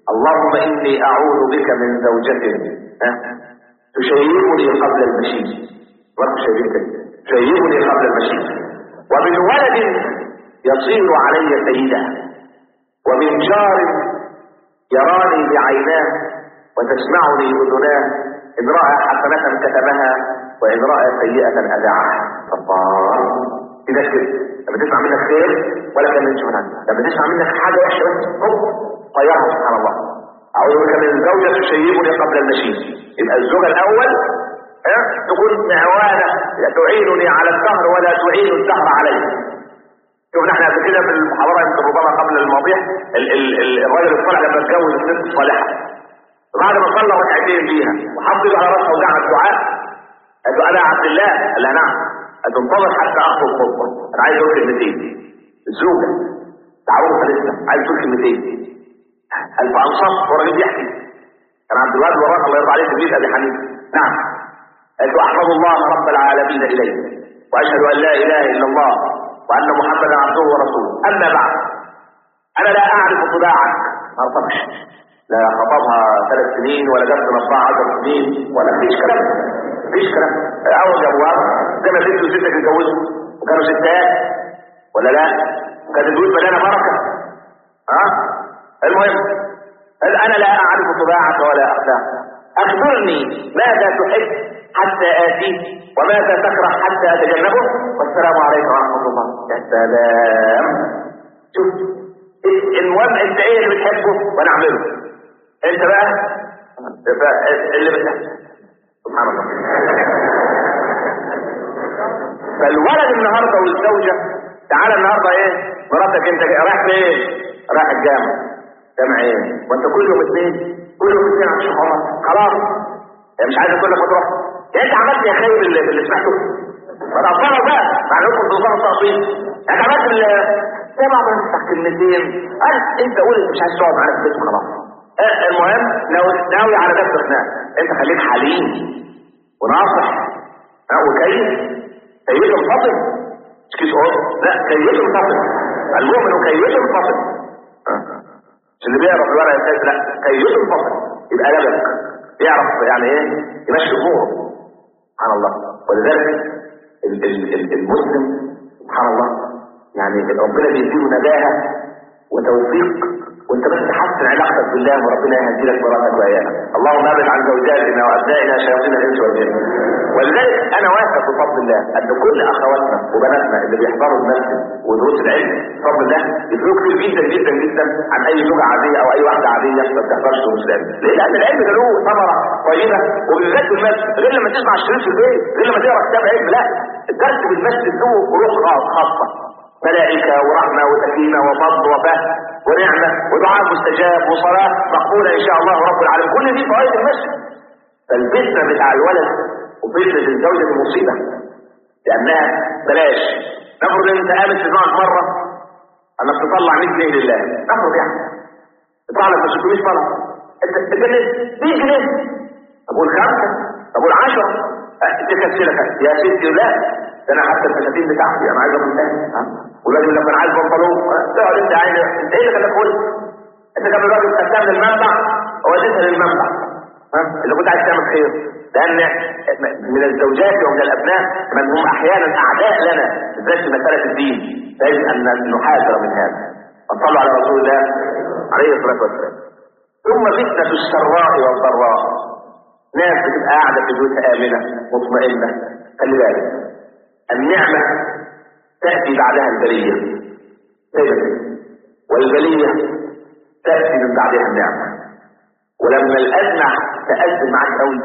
اللهم إني أعوذ بك من زوجة ها؟ تشيبني قبل المشي رب شيبك تشيبني قبل المشي ومن ولد يصير علي سيدا ومن جار يراني بعيناه وتسمعني أذناه إن رأى حسنة كتبها وإن رأى سيئة أذاعها الله إذا كده لما تسمع منك خير ولا كان من شمال لما تسمع منك حاجة وحشة بس هوب طيرها سبحان الله أعوذ بك من زوجة تشيبني قبل المشي يبقى الزوجة الأول ها تكون معوانة تعينني على الدهر ولا تعين الدهر علي شوف نحن قبل كده في المحاضرة يمكن ربما قبل الماضية ال- ال- ال- الراجل الصالح لما اتجوز الست الصالحة بعد ما صلى ركعتين بيها وحط لها راسها وجعل الدعاء قال له انا عبد الله قال لها نعم قال له انتظر حتى اخطب خطبه انا عايز اقول كلمتين الزوجه تعرفها لسه عايز اقول كلمتين قال فانصف والراجل بيحكي كان عبد الوهاب وراك الله يرضى عليه تلميذ ابي حنيفه نعم قال له احمد الله رب العالمين اليه واشهد ان لا اله الا الله وان محمدا عبده ورسوله اما بعد انا لا اعرف طباعك ما اعرفكش لا خطبها ثلاث سنين ولا جبت نصها عشر سنين ولا فيش كلام فيش كلام اول جواب زي ما بنت وستك اتجوزوا وكانوا ستات ولا لا كانت البيوت مليانه بركه ها المهم قال انا لا اعرف طباعك ولا اخلاقك اخبرني ماذا تحب حتى اتيه وماذا تكره حتى اتجنبه والسلام عليكم ورحمه الله يا سلام شوف المهم انت ايه اللي بتحبه وانا اعمله انت بقى بقى اللي بتحبه سبحان الله فالولد النهارده والزوجه تعالى النهارده ايه مراتك انت رايح فين رايح الجامع جامع ايه وانت كل يوم اثنين كل يوم اثنين عشان خلاص خلاص يعني مش عايز كل ما تروح يعني انت عملت يا خايب اللي, اللي سمعته ما تقطعوا بقى مع انكم في نظام التقطيع انت عملت اللي سمع بنفتح كلمتين قال انت قول انت مش عايز تقعد معانا في البيت خلاص اه المهم ناوي ناوي على ده خناق انت خليك حليم وناصح اه وكيف كيف الفطن مش كيس قول لا كيف الفطن المؤمن كيف الفطن مش اللي بيعرف الورق الثالث لا كيف الفطن يبقى لبك يعرف يعني ايه يمشي اموره سبحان الله ولذلك ال- ال- ال- المسلم سبحان الله يعني ربنا بيديله نجاهه وتوفيق وانت بس تحسن علاقتك بالله وربنا يهدي لك مراتك واياك اللهم ابعد عن زوجاتنا وابنائنا شياطين الانس والجن ولذلك انا واثق بفضل الله ان كل اخواتنا وبناتنا اللي بيحضروا المسجد ودروس العلم بفضل الله يفرقوا كتير جدا جدا جدا عن اي زوجه عاديه او اي واحده عاديه ما بتحضرش دروس العلم ليه؟ لان العلم ده له ثمره طيبه وبالذات في المسجد غير لما تسمع الشريط في البيت غير لما تقرا كتاب علم لا الدرس في المسجد له روح خاصه ملائكة ورحمة وسكينة وفضل وفهم ونعمة ودعاء مستجاب وصلاة مقبولة إن شاء الله رب العالمين كل دي فوائد المسجد فالفتنة بتاع الولد وفتنة الزوجة دي مصيبة لأنها بلاش نفرض إن أنت قامت في دماغك مرة أنك تطلع 100 جنيه لله نفرض يعني تطلع لك 600 مرة أنت تجنن 100 جنيه طب قول خمسة طب قول 10 تكسلك يا ستي لا ده انا حتى الفساتين بتاعتي انا عايز اكل تاني ها والراجل لما انا عايز بنطلون تقعد انت عايز انت ايه اللي خلاك تقول انت كان الراجل خدتها من المنبع وديتها للمنبع ها اللي كنت عايز تعمل خير لان من الزوجات ومن الابناء من هم احيانا اعداء لنا بالذات في مساله الدين فيجب ان نحاذر من هذا فصلوا على رسول الله عليه الصلاه والسلام ثم فتنه السراء والضراء ناس بتبقى قاعده في بيوتها امنه مطمئنه خلي بالك النعمه تاتي بعدها البليه دايما والبليه تاتي من بعدها النعمه ولما الازمه تأزم معاك قوي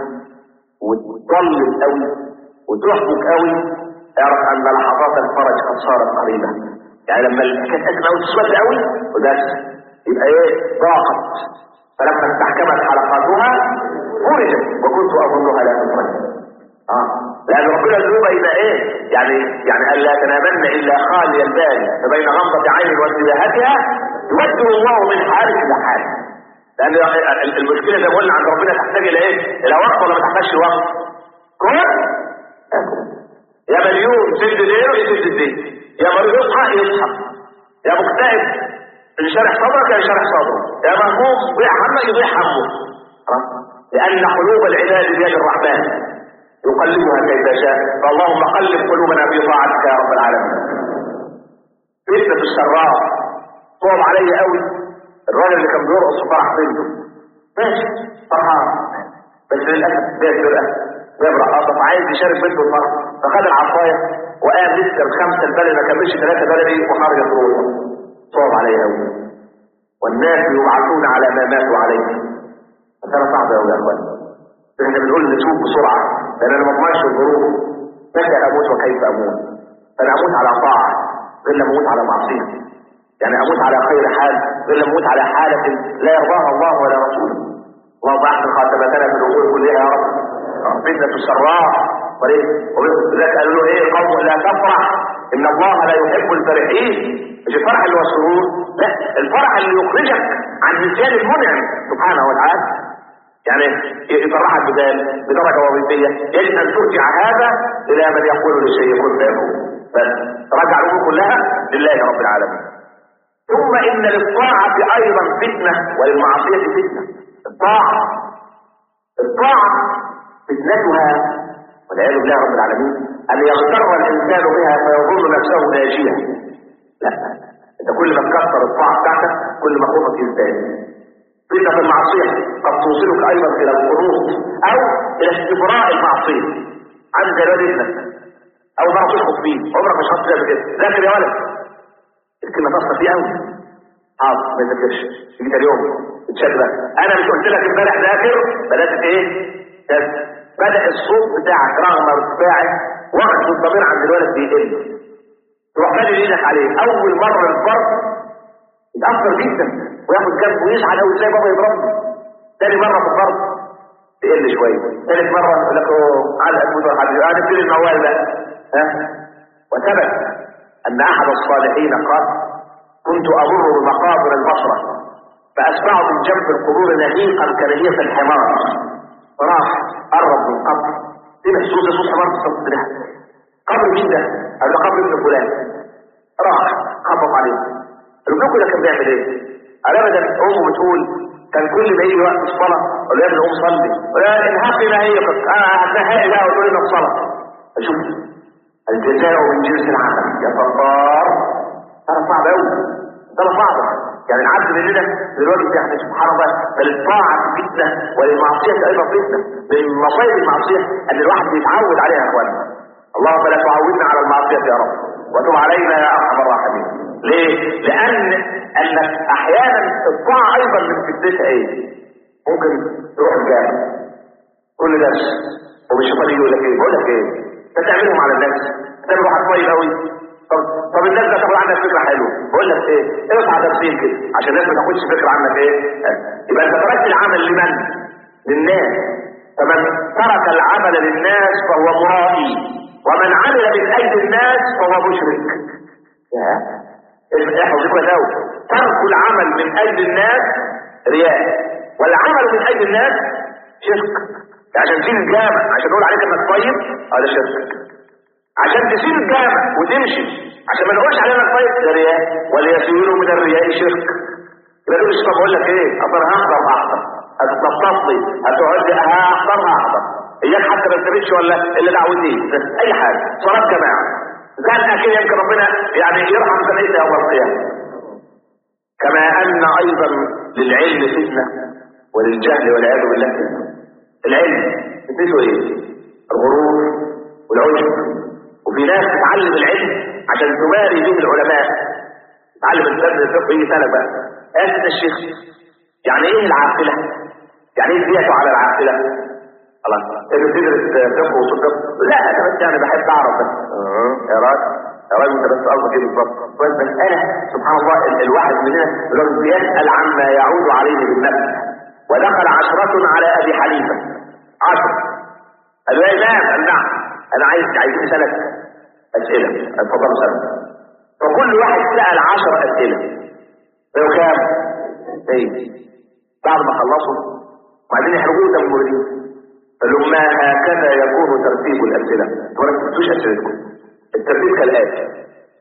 وتطلب قوي وتحبك قوي اعرف ان لحظات الفرج قد صارت قريبه يعني لما كانت ازمه قوي تسود قوي وده يبقى ايه ضاقت فلما استحكمت حلقاتها فرجت وكنت اظنها لا تفرج اه لان ربنا ذنوب الى ايه يعني يعني ان لا تنامن الا خالي البال فبين غمضه عين وانتباهتها يوجه الله من حالك الى حال لان المشكله زي ما قلنا عند ربنا تحتاج الى ايه الى وقت ولا ما تحتاجش وقت كل يا مليون سد ليله يسد الدين يا مريض يصحى يصحى يا مكتئب اللي شارح صدرك يعني شارح صدره يا مهموم ضيع همك يضيع همه خلاص؟ لأن قلوب العباد بيد الرحمن يقلبها كيف شاء فاللهم قلب قلوبنا في طاعتك يا رب العالمين فتنة السراء صعب علي قوي الراجل اللي كان بيرقص في فرح بنته ماشي فرحان بس للاسف جاي فرقه جاب رقاصه عايز يشارك بنته الفرح فخد العصايه وقام لسه بخمسه البلد ما كملش ثلاثه بلدي وخرج روحه صعب علي قوي والناس يبعثون على ما ماتوا عليه مسألة صعبة قوي يا اخوان احنا بنقول نتوب بسرعة لان انا ما اضمنش الظروف متى اموت وكيف اموت فانا اموت على طاعة غير لما اموت على معصية يعني اموت على خير حال غير لما اموت على حالة لا يرضاها الله ولا رسوله اللهم احسن خاتمتنا في الامور كلها يا رب فتنة السراء وليه ولذلك قالوا له ايه قوم لا تفرح ان الله لا يحب الفرحين مش الفرح اللي هو السرور لا الفرح اللي يخرجك عن نسيان المنعم سبحانه وتعالى يعني يفرحك بدال بدرجة وظيفية يجب أن ترجع هذا إلى من يقول للشيء كن فيكون بس ترجع الأمور كلها لله رب العالمين ثم إن للطاعة أيضا فتنة وللمعصية فتنة الطاعة الطاعة فتنتها والعياذ بالله رب العالمين أن يغتر الإنسان بها فيظن نفسه ناجيا لا أنت كل ما تكثر الطاعة بتاعتك كل ما خوفك يزداد فتنة المعصية قد توصلك أيضا إلى القنوط أو إلى استبراء المعصية عن جلال ابنك أو ما تشخص فيه عمرك مش هتصل كده ذاكر يا ولد الكلمة تصل فيه أوي حاضر ما يذاكرش تيجي اليوم تشغل أنا مش قلت لك امبارح ذاكر بدأت إيه؟ بدأ الصوت بتاعك رغم ارتفاعه وقت الضمير عند الولد بيقل تروح مالي ايدك عليه أول مرة الفرد يتأثر جدا وياخد جنبه ويزعل قوي ازاي بابا يضربني تاني مرة في الفرد تقل شوية ثالث مرة يقول لك على أسود وحد أنا كل الموال ده ها وثبت أن أحد الصالحين قال كنت أمر بمقابر البصرة فأسمع من جنب القبور نهيقا كنهيق الحمار راح قرب من قبر سمع صوت صوت حمار في الصوت ده قبر مين ده؟ قال ده قبر ابن فلان راح خبط عليه الرجل ده كان بيعمل ايه؟ قال ابدا امه بتقول كان كل ما يجي وقت الصلاه اقول له يا ابني قوم صلي ولا انهاق لي نهيقك انا هتنهائي بقى وتقول لنا الصلاه اشوف الجزاء من جنس العمل يا ستار ترى صعب قوي ترى صعبه يعني العبد مننا دلوقتي يعني سبحان الله فللطاعه فتنه وللمعصيه ايضا فتنه من مصايب المعصيه ان الواحد بيتعود عليها يا اخوانا اللهم لا تعودنا على المعصيه يا رب وتب علينا يا ارحم الراحمين ليه؟ لان انك احيانا الطاعه ايضا من فتنتها ايه؟ ممكن تروح الجامع كل درس وبالشيطان يقول لك ايه؟ بقول لك ايه؟ انت تعملهم على الناس تعمل واحد طيب قوي طب طب الناس ده تاخد عنك فكره حلوه بقول لك ايه؟ ارفع تفسير كده عشان الناس ما تاخدش فكره عنك ايه؟ يبقى انت تركت العمل لمن؟ للناس فمن ترك العمل للناس فهو مرائي ومن عمل من اجل الناس فهو مشرك يا احفظ كويس قوي ترك العمل من اجل الناس رياء والعمل من اجل الناس شرك عشان تسيب الجامع عشان نقول عليك انك طيب هذا شرك عشان تسيب الجامع وتمشي عشان ما نقولش عليك انك طيب ده رياء وليسير من الرياء شرك يبقى تقول طب اقول لك ايه اصل هحضر هحضر هتتصل لي هتقعد لي هحضر هحضر اياك حتى ما تسيبش ولا اللي دعوتي اي حاجه صلاه جماعه كان اكيد يمكن ربنا يعني يرحم سنيته يوم القيامه كما ان ايضا للعلم فتنه وللجهل والعياذ بالله فتنه العلم فتنته ايه الغرور والعجب وفي ناس تتعلم العلم عشان تماري به العلماء تعلم الفقه الفقه يجي سنه بقى اسس الشيخ يعني ايه العاقله يعني ايه ديته على العاقله خلاص انت تدرس فقه وصول فقه لا انا بس يعني بحب اعرف بس يا راجل يا راجل انت بس قصدك ايه بالظبط بس مساله سبحان الله ال- الواحد مننا الراجل بيسال عما يعود عليه بالنفس ودخل عشرة على ابي حنيفه عشرة قالوا يا امام قال نعم انا عايز عايزين سنه اسئله اتفضل سنه فكل واحد سال عشر اسئله بقوا كام؟ ايه بعد ما خلصوا وبعدين يحرقوه قدام المريدين قال لهم ما هكذا يكون ترتيب الاسئله ولا تنسوش اسئلتكم الترتيب كالاتي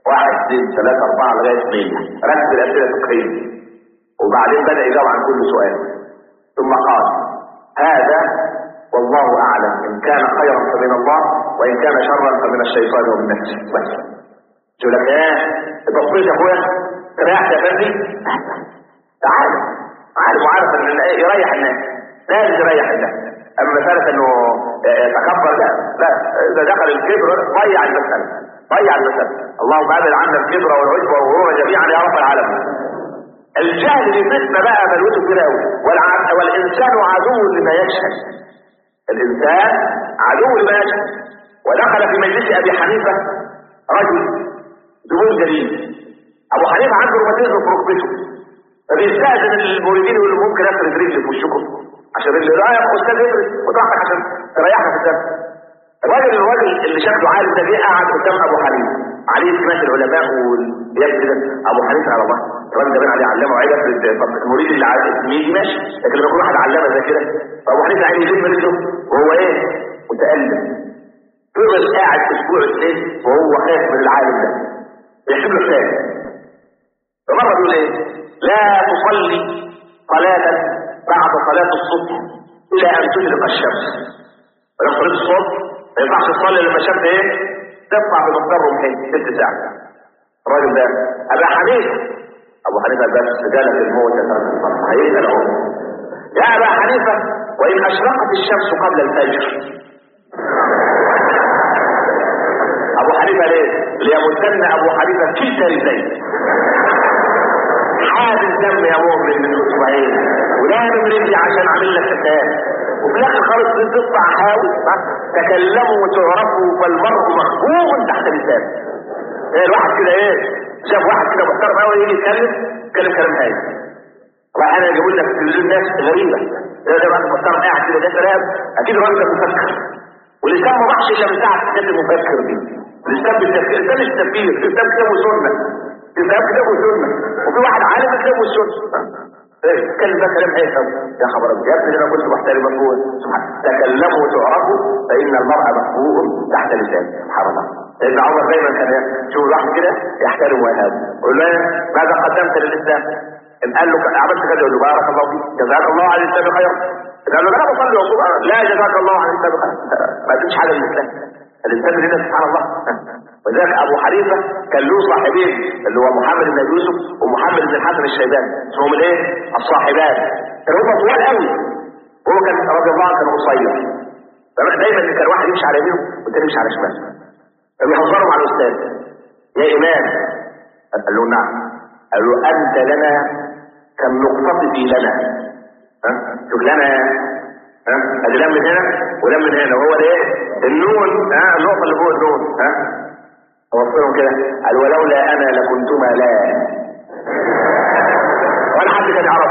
واحد اثنين ثلاثة أربعة لغاية اثنين رتب الأسئلة الفقهية وبعدين بدأ يجاوب عن كل سؤال ثم قال هذا والله أعلم إن كان خيرا فمن الله وإن كان شرا فمن الشيطان ومن نفسه بس تقول لك ايه التصوير يا اخويا ريحت يا فندي تعال عارف وعارف ان يريح الناس لازم يريح الناس اما مسألة انه يتكبر لا لا اذا دخل الكبر ضيع المسألة ضيع المسألة اللهم ابعد عنا الكبر والعجب والغرور جميعا يا رب العالمين الجهل بالنسبة بقى بلوته كبيرة قوي والانسان عدو لما يشهد الانسان عدو لما يشهد ودخل في مجلس ابي حنيفة رجل زبون جليل ابو حنيفة عنده روماتيزم في ركبته فبيستأذن المريدين يقول له ممكن افرد رجلي في وشكم عشان اللي لا يا استاذ افرد وتحتك عشان تريحنا في الدم الراجل الراجل اللي شكله عالم ده جه قعد قدام ابو حنيفه عليه سمات العلماء واليد ابو حنيفه على الله الراجل ده بين عليه علامه وعيب طب المريد اللي عايز يجي ماشي لكن لما يكون واحد علامه زي كده فابو حنيفه عايز يلم رجله وهو ايه متألم فضل قاعد اسبوع اثنين وهو خايف من العالم ده يحسب له الثاني فمره بيقول ايه لا تصلي صلاة بعد صلاة الصبح إلى أن تدرك الشمس ولو صليت الصبح ما ينفعش تصلي لما الشمس إيه تطلع بمقدار رمحين ست ساعات الراجل ده أبا حنيفة أبو حنيفة بس جالس الموت هيسأل أهو يا أبا حنيفة وإن أشرقت الشمس قبل الفجر أبو حنيفة ليه؟ ليمتن أبو حنيفة كلتا رجلين حاد الدم يا مؤمن من اسبوعين ولا من رجلي عشان اعمل لك حساب وفي الاخر خالص تقطع حاول تكلموا وتعرفوا فالمرء مخبوب تحت لسان ايه الواحد كده ايه شاف واحد كده محترم قوي يجي يتكلم يتكلم كلام هاي والله انا جايب لك تلفزيون ناس غريبه ده ده واحد محترم قاعد كده ده كلام اكيد الراجل ده مفكر واللسان ما راحش الا من ساعه كتاب المفكر دي اللسان بالتفكير ده مش تفكير اللسان كتاب وسنه الكتاب كتاب وسنه وفي واحد عالم الكتاب والسنه ايه اتكلم ده كلام ايه يا خبر ابيض يا ابني انا كنت محترم مفهوم تكلموا وتعرفوا فان المرء مفهوم تحت لسان سبحان الله سيدنا عمر دايما كان شوف الواحد كده يحترم ويهاب يقول له ماذا قدمت للاسلام؟ ان قال له عملت كذا يقول له بارك الله فيك جزاك الله عن الاسلام خير قال له انا بصلي وصوم لا جزاك الله عن الاسلام خير ما فيش حاجه للاسلام الانسان هنا سبحان الله وذلك ابو حنيفه كان له صاحبين اللي هو محمد بن يوسف ومحمد بن الحسن الشيباني اسمهم الايه الصاحبان كانوا هم طوال قوي وهو كان رضي الله عنه كان قصير دايما كان واحد يمشي على يمينه والتاني يمشي على شماله فبيهزروا مع الاستاذ يا امام قال له نعم قال له انت لنا كالنقطه في لنا ها شوف لنا ها ادي لم من هنا ولم من هنا وهو الايه النون ها النقطه اللي فوق النون ها اوصلهم كده قال ولولا انا لكنتما لا ولا حد كان يعرف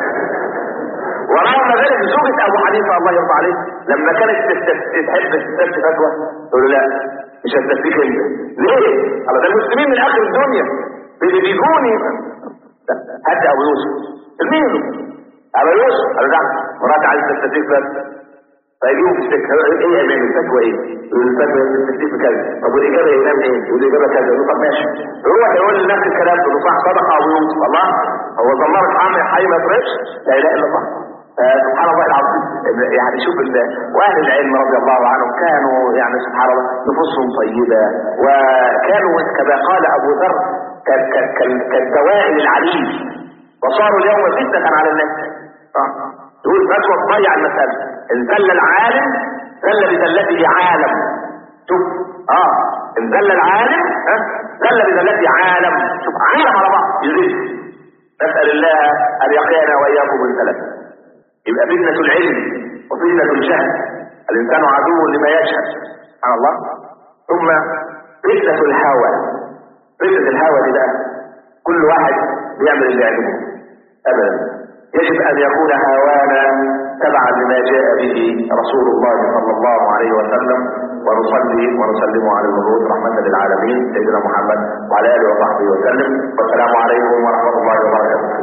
ورغم ذلك زوجة ابو حنيفه الله يرضى عليه لما كانت تحب تستفتي فتوى تقول له لا مش هستفتيك انت ليه؟ الله ده المسلمين من اخر الدنيا اللي بيجوني هات ابو يوسف مين ابو يوسف قال نعم مرات عايز تستفتيك بس فيجيبوا في السكه ايه يا امام الفتوى ايه؟ يقول الفتوى التكليف كذا طب والاجابه يا امام ايه؟ يقول الاجابه كذا يقول طب ماشي يروح يقول لنفس الكلام يقول صح صدق ابو يوسف الله هو زمرت عم حي ما يفرقش لا اله الا الله سبحان الله العظيم يعني شوف واهل العلم رضي الله عنهم كانوا يعني سبحان الله نفوسهم طيبه وكانوا كما قال ابو ذر كالدوائر العليم وصاروا اليوم فتنه على الناس تقول فتوى تضيع المساله ان زل العالم زل بزلته عالم شوف اه ان زل العالم ها زل بزلته عالم شوف عالم على بعض يزيد نسال الله ان يقينا واياكم من ثلاث يبقى فتنه العلم وفتنه الجهل الانسان عدو لما يشهد سبحان الله ثم فتنه الهوى فتنه الهوى دي بقى كل واحد بيعمل اللي يعجبه ابدا يجب ان يكون هوانا تبعا لما جاء به رسول الله صلى الله عليه وسلم ونصلي ونسلم على المبعوث رحمة للعالمين سيدنا محمد وعلى آله وصحبه وسلم والسلام عليكم ورحمة الله وبركاته